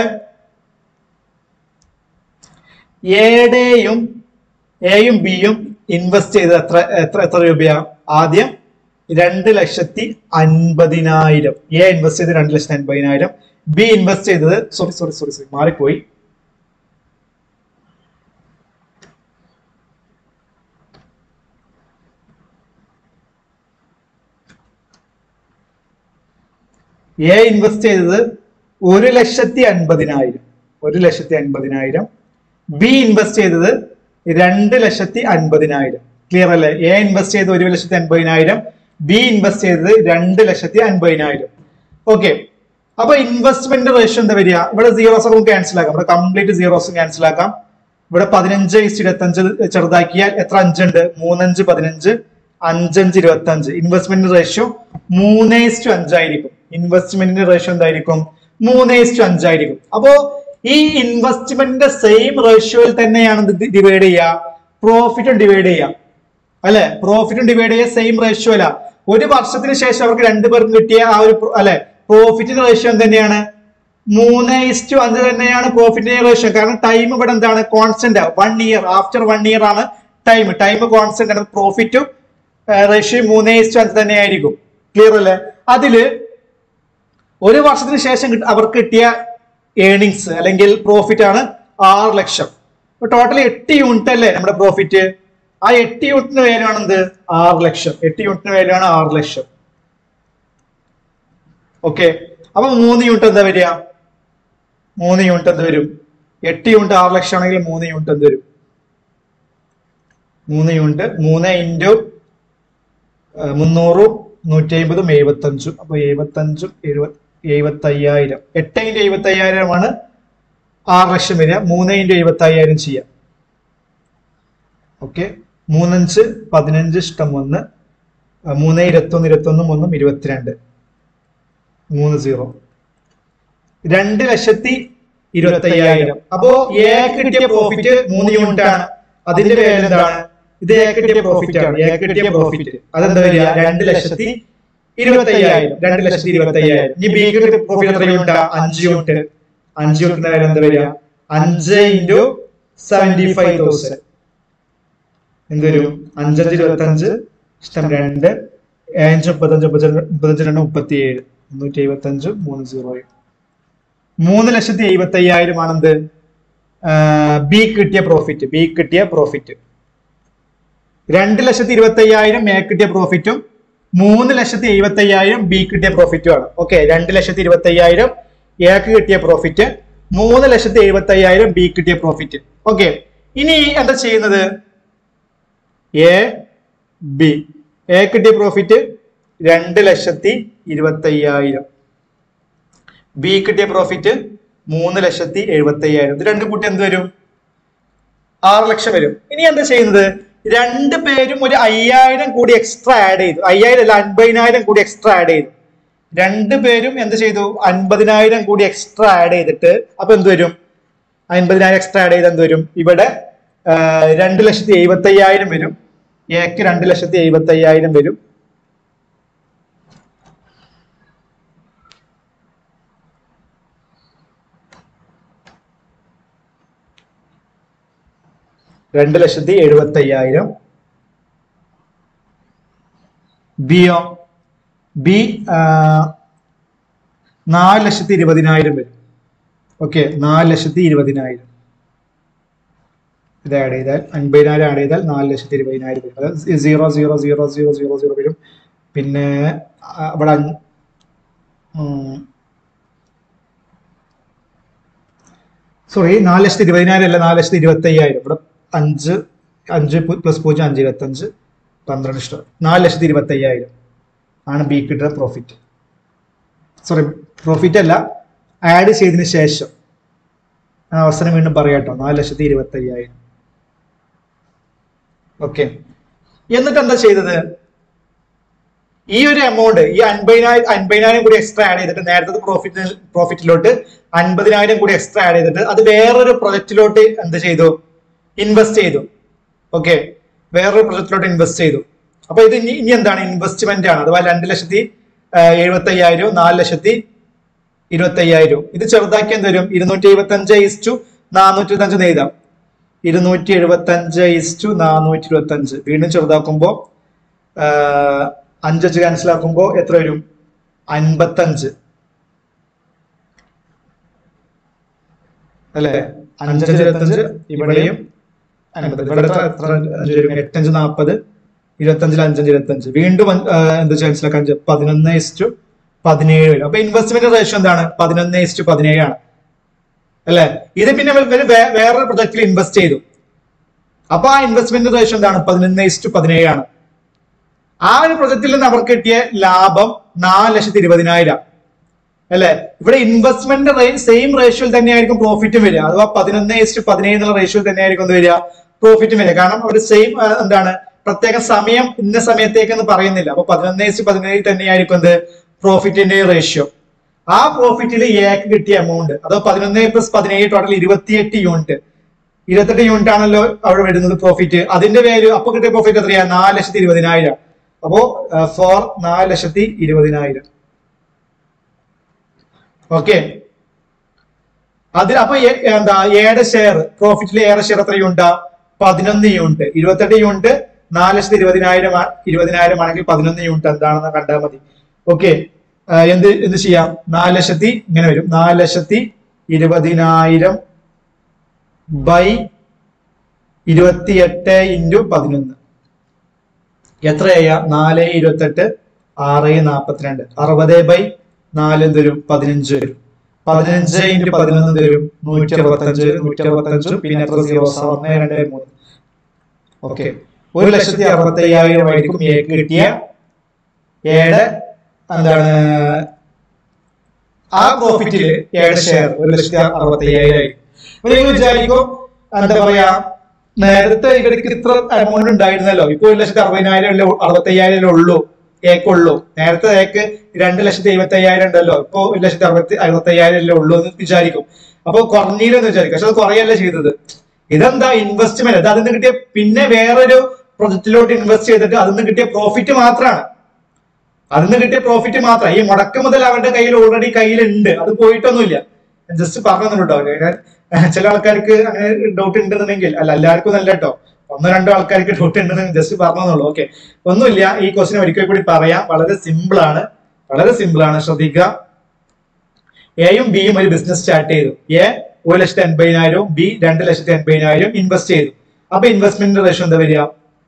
Speaker 1: എയുടെയും എയും ബിയും ഇൻവെസ്റ്റ് ചെയ്തത് എത്ര എത്ര എത്ര രൂപയാ ആദ്യം രണ്ട് ലക്ഷത്തി അൻപതിനായിരം എ ഇൻവെസ്റ്റ് ചെയ്ത് രണ്ട് ലക്ഷത്തി അൻപതിനായിരം ബി ഇൻവെസ്റ്റ് ചെയ്തത് സോറി സോറി സോറി സോറി മാറിപ്പോയി എ ഇൻവെസ്റ്റ് ചെയ്തത് ഒരു ലക്ഷത്തി അൻപതിനായിരം ഒരു ലക്ഷത്തി അൻപതിനായിരം ബി ഇൻവെസ്റ്റ് ചെയ്തത് രണ്ട് ലക്ഷത്തി അൻപതിനായിരം ക്ലിയർ അല്ലേ എ ഇൻവെസ്റ്റ് ചെയ്തത് ഒരു ലക്ഷത്തി അൻപതിനായിരം ബി ഇൻവെസ്റ്റ് ചെയ്തത് രണ്ട് ലക്ഷത്തി അൻപതിനായിരം ഓക്കെ അപ്പൊ ഇൻവെസ്റ്റ്മെന്റ് റേഷ്യോ എന്താ വരിക ഇവിടെ സീറോസ് നമുക്ക് ക്യാൻസൽ ആക്കാം ഇവിടെ കംപ്ലീറ്റ് സീറോസ് ക്യാൻസൽ ആക്കാം ഇവിടെ പതിനഞ്ച് ഇസ്റ്റ് ഇരുപത്തഞ്ച് ചെറുതാക്കിയാൽ എത്ര അഞ്ചുണ്ട് മൂന്നഞ്ച് പതിനഞ്ച് അഞ്ചഞ്ച് ഇരുപത്തി അഞ്ച് ഇൻവെസ്റ്റ്മെന്റ് റേഷ്യോ മൂന്ന് ഇസ്റ്റു അഞ്ചായിരിക്കും ഇൻവെസ്റ്റ്മെന്റിന്റെ റേഷ്യോ എന്തായിരിക്കും മൂന്ന് ഇസ്റ്റു അഞ്ചായിരിക്കും അപ്പോ ഈ ഇൻവെസ്റ്റ്മെന്റിന്റെ സെയിം റേഷ്യോയിൽ തന്നെയാണ് ഡിവൈഡ് ചെയ്യുക പ്രോഫിറ്റും ഡിവൈഡ് ചെയ്യുക അല്ലെ പ്രോഫിറ്റും ഡിവൈഡ് ചെയ്യുക സെയിം റേഷ്യോ അല്ല ഒരു വർഷത്തിന് ശേഷം അവർക്ക് രണ്ടുപേർക്കും കിട്ടിയ ആ ഒരു pro- അല്ലെ പ്രോഫിറ്റിന്റെ റേഷ്യോ തന്നെയാണ് മൂന്ന് ഇസ്റ്റു അഞ്ച് തന്നെയാണ് പ്രോഫിറ്റിന്റെ റേഷ്യോ കാരണം ടൈം ഇവിടെ എന്താണ് constant one year after one year ആണ് ടൈം ടൈം കോൺസ്റ്റന്റ് ആണ് പ്രോഫിറ്റും റേഷ്യോ മൂന്ന് ഇസ്റ്റു അഞ്ച് തന്നെയായിരിക്കും ക്ലിയർ അല്ലേ അതില് ഒരു വർഷത്തിന് ശേഷം കിട്ട- അവർക്ക് കിട്ടിയ ഏണിങ്സ് അല്ലെങ്കിൽ പ്രോഫിറ്റ് ആണ് ആറ് ലക്ഷം ടോട്ടൽ എട്ട് യൂണിറ്റ് അല്ലേ നമ്മുടെ പ്രോഫിറ്റ് ആ എട്ട് യൂണിറ്റിന് വാല്യൂ എന്ത് ആറ് ലക്ഷം എട്ട് യൂണിറ്റിന് വാല്യൂ ആണ് ആറ് ലക്ഷം ഓക്കെ അപ്പൊ മൂന്ന് യൂണിറ്റ് എന്താ വരിക മൂന്ന് യൂണിറ്റ് എന്ത് വരും എട്ട് യൂണിറ്റ് ആറ് ലക്ഷം ആണെങ്കിൽ മൂന്ന് യൂണിറ്റ് എന്ത് വരും മൂന്ന് യൂണിറ്റ് മൂന്ന് ഇൻറ്റു മുന്നൂറും നൂറ്റി അമ്പതും എഴുപത്തഞ്ചും അപ്പൊ എഴുപത്തഞ്ചും എഴുപത് എഴുപത്തി അയ്യായിരം എട്ട് ഇൻറ്റു എഴുപത്തി അയ്യായിരമാണ് ആറ് ലക്ഷം വരിക മൂന്ന് ഇൻറ്റു എഴുപത്തി അയ്യായിരം ചെയ്യാം ഓക്കെ മൂന്നഞ്ച് പതിനഞ്ച് ഇഷ്ടം ഒന്ന് ആ, മൂന്ന് ഇരുപത്തൊന്ന് ഇരുപത്തൊന്നും ഒന്നും ഇരുപത്തിരണ്ട് മൂന്ന് സീറോ രണ്ട് ലക്ഷത്തി ഇരുപത്തി അയ്യായിരം അപ്പോ ഏക്ക് കിട്ടിയ പ്രോഫിറ്റ് മൂന്ന് യൂണിറ്റ് ആണ് അതിന്റെ പേര് എന്താണ് ഇത് ഏക്ക് കിട്ടിയ പ്രോഫിറ്റ് ആണ് ഏക്ക് കിട്ടിയ പ്രോഫിറ്റ് അതെന്താ വരിക രണ്ട് ലക്ഷത്തി ഇരുപത്തി അയ്യായിരം രണ്ട് ലക്ഷത്തി ഇരുപത്തി അയ്യായിരം ഇനി ബി കിട്ടിയ പ്രോഫിറ്റ് എത്ര യൂണിറ്റ് അഞ്ച് യൂണിറ്റ് അഞ്ച് യൂണിറ്റിന്റെ കാര്യം എന്താ വരിക അഞ്ച് ഇൻറ്റു സെവന്റി ഫൈവ് തൗസൻഡ് എന്ത് വരും അഞ്ചഞ്ച് ഇരുപത്തി അഞ്ച് ഇഷ്ടം രണ്ട് ഏഴ് മുപ്പത്തഞ്ച് മുപ്പത്തഞ്ച് മുപ്പത്തഞ്ച് രണ്ട് മുപ്പത്തി ഏഴ് മുന്നൂറ്റി എഴുപത്തി അഞ്ച് മൂന്ന് സീറോ മൂന്ന് ലക്ഷത്തി എഴുപത്തി അയ്യായിരം ആണെന്ത് ബി കിട്ടിയ പ്രോഫിറ്റ് ബി കിട്ടിയ പ്രോഫിറ്റ് രണ്ട് ലക്ഷത്തി ഇരുപത്തി അയ്യായിരം എ കിട്ടിയ പ്രോഫിറ്റും മൂന്ന് ലക്ഷത്തി എഴുപത്തി അയ്യായിരം ബി കിട്ടിയ പ്രോഫിറ്റും ആണ് ഓക്കെ രണ്ട് ലക്ഷത്തി ഇരുപത്തി അയ്യായിരം എക്ക് കിട്ടിയ പ്രോഫിറ്റ് മൂന്ന് ലക്ഷത്തി എഴുപത്തി അയ്യായിരം ബി കിട്ടിയ പ്രോഫിറ്റ് ഓക്കെ ഇനി എന്താ ചെയ്യുന്നത് എ ബി എ കിട്ടിയ പ്രോഫിറ്റ് രണ്ട് ലക്ഷത്തി ഇരുപത്തി അയ്യായിരം ബി കിട്ടിയ പ്രോഫിറ്റ് മൂന്ന് ലക്ഷത്തി എഴുപത്തി അയ്യായിരം ഇത് രണ്ടും കൂട്ടി എന്ത് വരും ആറ് ലക്ഷം വരും ഇനി എന്താ ചെയ്യുന്നത് രണ്ട് പേരും ഒരു അയ്യായിരം കൂടി എക്സ്ട്രാ ആഡ് ചെയ്തു അയ്യായിരം അല്ല അൻപതിനായിരം കൂടി എക്സ്ട്രാ ആഡ് ചെയ്തു രണ്ട് പേരും എന്ത് ചെയ്തു അൻപതിനായിരം കൂടി എക്സ്ട്രാ ആഡ് ചെയ്തിട്ട് അപ്പൊ എന്ത് വരും അൻപതിനായിരം എക്സ്ട്രാ ആഡ് ചെയ്ത് എന്ത് വരും ഇവിടെ ആ, രണ്ട് ലക്ഷത്തി എഴുപത്തി അയ്യായിരം വരും എക്ക് രണ്ട് ലക്ഷത്തി എഴുപത്തി അയ്യായിരം വരും രണ്ട് ലക്ഷത്തി എഴുപത്തി അയ്യായിരം ബിയോ ബി നാല് ലക്ഷത്തി ഇരുപതിനായിരം വരും ഓക്കെ നാല് ലക്ഷത്തി ഇരുപതിനായിരം ഇത് ആഡ് ചെയ്താൽ അൻപതിനായിരം ആഡ് ചെയ്താൽ നാല് ലക്ഷത്തി ഇരുപതിനായിരം വരും അത് zero zero zero zero zero zero വരും പിന്നെ ആ, അവിടെ അഞ്ച്- ഉം. സോറി നാല് ലക്ഷത്തി ഇരുപതിനായിരം അല്ല നാല് ലക്ഷത്തി ഇരുപത്തി അയ്യായിരം ഇവിടെ അഞ്ച് അഞ്ച് പ്ലസ് പൂജ്യം അഞ്ച് ഇരുപത്തഞ്ച് പന്ത്രണ്ട് ഇഷ്ടം നാല് ലക്ഷത്തി ഇരുപത്തി അയ്യായിരം ആണ് ബി കിട്ടുന്ന പ്രോഫിറ്റ് സോറി പ്രോഫിറ്റ് അല്ല ആഡ് ചെയ്തതിന് ശേഷം ആ അവസരം വീണ്ടും പറയാം കേട്ടോ നാല് ലക്ഷത്തി ഇരുപത്തി അയ്യായിരം ഓക്കെ എന്നിട്ട് എന്താ ചെയ്തത് ഈ ഒരു എമൗണ്ട് ഈ അൻപതിനായിരം അൻപതിനായിരം കൂടി എക്സ്ട്രാ ആഡ് ചെയ്തിട്ട് നേരത്തെ പ്രോഫിറ്റ് പ്രോഫിറ്റിലോട്ട് അൻപതിനായിരം കൂടി എക്സ്ട്രാ ആഡ് ചെയ്തിട്ട് അത് വേറൊരു പ്രൊജക്റ്റിലോട്ട് എന്ത് ചെയ്തു ഇൻവെസ്റ്റ് ചെയ്തു ഓക്കെ വേറൊരു പ്രൊജക്റ്റിലോട്ട് ഇൻവെസ്റ്റ് ചെയ്തു അപ്പൊ ഇത് ഇനി ഇനി എന്താണ് ഇൻവെസ്റ്റ്മെന്റ് ആണ് അഥവാ രണ്ട് ലക്ഷത്തി എഴുപത്തി അയ്യായിരവും നാല് ലക്ഷത്തി ഇരുപത്തി അയ്യായിരവും ഇത് ചെറുതാക്കി എന്ത് വരും ഇരുന്നൂറ്റി എഴുപത്തി അഞ്ച് ഇസ്റ്റു നാനൂറ്റി ഇരുപത്തി അഞ്ച് എഴുതാം ഇരുന്നൂറ്റി എഴുപത്തി അഞ്ച് ഇസ്റ്റു നാനൂറ്റി ഇരുപത്തി അഞ്ച് വീണ്ടും ചെറുതാക്കുമ്പോ ആഹ്, അഞ്ചഞ്ച് ക്യാൻസൽ ആക്കുമ്പോ എത്ര വരും അൻപത്തഞ്ച് അല്ലെ അഞ്ചഞ്ച് ഇരുപത്തഞ്ച് ഇവിടെയും അൻപത്തഞ്ച് ഇവിടെ എത്ര എത്ര അഞ്ച് വരും എട്ടഞ്ച് നാൽപ്പത് ഇരുപത്തഞ്ചിൽ അഞ്ചഞ്ച് ഇരുപത്തഞ്ച് വീണ്ടും അഞ്ച്- ആ, എന്ത് ക്യാൻസൽ അഞ്ച് പതിനൊന്ന് ഇസ്റ്റു പതിനേഴ് വരും അപ്പൊ ഇൻവെസ്റ്റ്മെന്റ് റേഷ്യോ എന്താണ് പതിനൊന്ന് ഇസ്റ്റു പതിനേഴാണ് അല്ലെ ഇത് പിന്നെ ഇവര് വേ- വേറൊരു പ്രൊജക്റ്റിൽ ഇൻവെസ്റ്റ് ചെയ്തു അപ്പൊ ആ ഇൻവെസ്റ്റ്മെന്റ് റേഷ്യോ എന്താണ് പതിനൊന്ന് ഇസ്റ്റു പതിനേഴാണ് ആ ഒരു പ്രൊജക്റ്റിൽ നിന്ന് അവർക്ക് കിട്ടിയ ലാഭം നാല് ലക്ഷത്തി ഇരുപതിനായിരം അല്ലെ ഇവിടെ ഇൻവെസ്റ്റ്മെന്റ് സെയിം റേഷ്യോയിൽ തന്നെയായിരിക്കും പ്രോഫിറ്റും വരിക അഥവാ പതിനൊന്ന് ഇസ്റ്റു പതിനേഴ് എന്നുള്ള റേഷ്യോയിൽ തന്നെയായിരിക്കും എന്ത് വരിക പ്രോഫിറ്റും വരിക കാരണം അവർ സെയിം എന്താണ് പ്രത്യേക സമയം ഇന്ന സമയത്തേക്ക് എന്ന് പറയുന്നില്ല അപ്പൊ പതിനൊന്ന് ഇസ്റ്റു പതിനേഴ് തന്നെയായിരിക്കും എന്ത് പ്രോഫിറ്റിന്റെ റേഷ്യോ ആ പ്രോഫിറ്റിൽ എക്ക് കിട്ടിയ എമൗണ്ട് അതോ പതിനൊന്ന് പ്ലസ് പതിനേഴ് ടോട്ടൽ ഇരുപത്തിയെട്ട് യൂണിറ്റ് ഇരുപത്തെട്ട് യൂണിറ്റ് ആണല്ലോ അവിടെ വരുന്നത് പ്രോഫിറ്റ് അതിന്റെ വാല്യൂ അപ്പൊ കിട്ടിയ പ്രോഫിറ്റ് എത്രയാ നാല് ലക്ഷത്തി ഇരുപതിനായിരം അപ്പോ ഫോർ നാല് ലക്ഷത്തി ഇരുപതിനായിരം ഓക്കെ അതിൽ അപ്പൊ എ- എന്താ ഏടെ ഷെയർ പ്രോഫിറ്റിലെ ഏറെ ഷെയർ എത്ര യൂണിറ്റാ പതിനൊന്ന് യൂണിറ്റ് ഇരുപത്തെട്ട് യൂണിറ്റ് നാല് ലക്ഷത്തി ഇരുപതിനായിരം ആ- ഇരുപതിനായിരം ആണെങ്കിൽ പതിനൊന്ന് യൂണിറ്റ് എന്താണെന്ന് കണ്ടാൽ മതി ഓക്കെ ആ, എന്ത് എന്ത് ചെയ്യാം നാല് ലക്ഷത്തി ഇങ്ങനെ വരും നാല് ലക്ഷത്തി ഇരുപതിനായിരം ബൈ ഇരുപത്തിയെട്ട് ഇൻറ്റു പതിനൊന്ന് എത്രയാ നാല് ഇരുപത്തെട്ട് ആറ് നാപ്പത്തിരണ്ട് അറുപത് ബൈ നാല് എന്ത് വരും പതിനഞ്ച് വരും പതിനഞ്ച് ഇൻറ്റു പതിനൊന്ന് തരും നൂറ്റി അറുപത്തഞ്ച് നൂറ്റി അറുപത്തഞ്ച് പിന്നെ എത്ര സീറോസ് ഒന്ന് രണ്ട് മൂന്ന് ഓക്കെ ഒരു ലക്ഷത്തി അറുപത്തി അയ്യായിരം ആയിരിക്കും എക്ക് കിട്ടിയ ഏഴ് എന്താണ് ആ പ്രോഫിറ്റില് ഏഴ് ഷെയർ ഒരു ലക്ഷത്തി അറുപത്തി അയ്യായിരം ആയിരിക്കും അപ്പൊ നിങ്ങൾ വിചാരിക്കും എന്താ പറയാ നേരത്തെ ഇവർക്ക് ഇത്ര എമൗണ്ട് ഉണ്ടായിരുന്നല്ലോ ഇപ്പൊ ഒരു ലക്ഷത്തി അറുപതിനായിരം അല്ലേ അറുപത്തി അയ്യായിരം ഉള്ളൂ ഏക്കുള്ളൂ നേരത്തെ ഏക്ക് രണ്ട് ലക്ഷത്തി എഴുപത്തി അയ്യായിരം ഉണ്ടല്ലോ ഇപ്പൊ ഒരു ലക്ഷത്തി അറുപത്തി അറുപത്തി അയ്യായിരം അല്ലേ ഉള്ളൂ എന്ന് വിചാരിക്കും അപ്പൊ കുറഞ്ഞില്ലെന്ന് വിചാരിക്കും പക്ഷെ അത് കുറയല്ല ചെയ്തത് ഇതെന്താ ഇൻവെസ്റ്റ്മെന്റ് അത് അതിന് കിട്ടിയ പിന്നെ വേറൊരു പ്രൊജക്റ്റിലോട്ട് ഇൻവെസ്റ്റ് ചെയ്തിട്ട് അതിന് കിട്ടിയ പ്രോഫിറ്റ് മാത്രമാണ് അതിന് കിട്ടിയ പ്രോഫിറ്റ് മാത്രം ഈ മുടക്ക് മുതൽ അവരുടെ കയ്യിൽ ഓൾറെഡി കയ്യിലുണ്ട് അത് പോയിട്ടൊന്നുമില്ല ജസ്റ്റ് പറഞ്ഞു കേട്ടോ ഞാൻ ചില ആൾക്കാർക്ക് അങ്ങനെ ഡൗട്ട് ഉണ്ടെന്നുണ്ടെങ്കിൽ അല്ല എല്ലാവർക്കും നല്ല കേട്ടോ ഒന്നോ രണ്ടോ ആൾക്കാർക്ക് ഡൗട്ട് ഉണ്ടെന്ന് ജസ്റ്റ് പറഞ്ഞെന്നുള്ളൂ ഓക്കെ ഒന്നുമില്ല ഈ ക്വസ്റ്റിനെ ഒരിക്കൽ കൂടി പറയാം വളരെ സിമ്പിൾ ആണ് വളരെ സിമ്പിൾ ആണ് ശ്രദ്ധിക്കുക എയും ബിയും ഒരു ബിസിനസ് സ്റ്റാർട്ട് ചെയ്തു എ ഒരു ലക്ഷത്തി എൺപതിനായിരവും ബി രണ്ട് ലക്ഷത്തി എൺപതിനായിരം ഇൻവെസ്റ്റ് ചെയ്തു അപ്പൊ ഇൻവെസ്റ്റ്മെന്റ് റേഷ്യോ എന്താ വരിക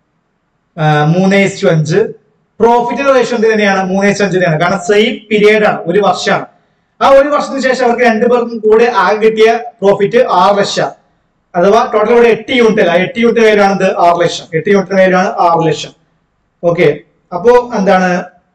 Speaker 1: മൂന്ന് ഇസ്റ്റു അഞ്ച് പ്രോഫിറ്റിന്റെ റേഷ്യോ എന്ത് തന്നെയാണ് മൂന്ന് ഇസ്റ്റു അഞ്ച് തന്നെയാണ് കാരണം സെയിം പീരീഡ് ആണ് ഒരു വർഷമാണ് ആ ഒരു വർഷത്തിന് ശേഷം അവർക്ക് രണ്ടുപേർക്കും കൂടെ ആകെ കിട്ടിയ പ്രോഫിറ്റ് ആറ് ലക്ഷം അഥവാ ടോട്ടൽ ഇവിടെ എട്ട് യൂണിറ്റ് അല്ല എട്ട് യൂണിറ്റ് പേരാണ് ഇത് ആറ് ലക്ഷം എട്ട് യൂണിറ്റ് പേരാണ് ആറ് ലക്ഷം ഓക്കെ അപ്പോ എന്താണ്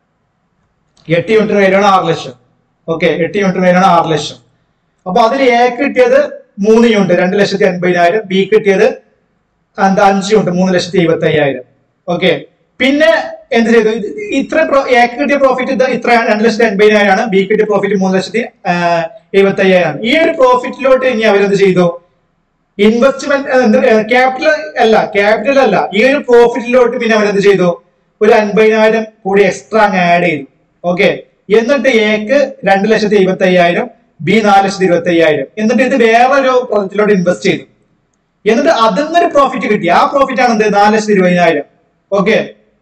Speaker 1: എട്ട് യൂണിറ്റ് പേരാണ് ആറ് ലക്ഷം ഓക്കെ എട്ട് യൂണിറ്റ് പേരാണ് ആറ് ലക്ഷം അപ്പൊ അതിൽ എ കിട്ടിയത് മൂന്ന് യൂണിറ്റ് രണ്ട് ലക്ഷത്തി എൺപതിനായിരം ബി കിട്ടിയത് എന്താ അഞ്ച് യൂണിറ്റ് മൂന്ന് ലക്ഷത്തി എഴുപത്തി അയ്യായിരം ഓക്കെ പിന്നെ എന്ത് ചെയ്തു ഇത് ഇത്ര പ്രോ- എക്ക് കിട്ടിയ പ്രോഫിറ്റ് ഇത് ഇത്ര രണ്ട് ലക്ഷത്തി എൺപതിനായിരം ആണ് ബി കിട്ടിയ പ്രോഫിറ്റ് മൂന്ന് ലക്ഷത്തി എഴുപത്തി അയ്യായിരം ഈ ഒരു പ്രോഫിറ്റിലോട്ട് ഇനി അവരെന്ത് ചെയ്തു ഇൻവെസ്റ്റ്മെന്റ് ക്യാപിറ്റൽ അല്ല ക്യാപിറ്റൽ അല്ല ഈ ഒരു പ്രോഫിറ്റിലോട്ട് പിന്നെ അവരെന്ത് ചെയ്തു ഒരു അൻപതിനായിരം കൂടി എക്സ്ട്രാ അങ്ങ് ആഡ് ചെയ്തു ഓക്കെ എന്നിട്ട് എക്ക് രണ്ട് ലക്ഷത്തി എഴുപത്തി അയ്യായിരം ബി നാല് ലക്ഷത്തി ഇരുപത്തി അയ്യായിരം എന്നിട്ട് ഇത് വേറൊരു പ്രൊജക്റ്റിലോട്ട് ഇൻവെസ്റ്റ് ചെയ്തു എന്നിട്ട് അതിൽ നിന്നൊരു പ്രോഫിറ്റ് കിട്ടി ആ പ്രോഫിറ്റ് ആണ് എന്ത് നാല് ലക്ഷത്തി ഇരുപതിനായിരം ഓക്കെ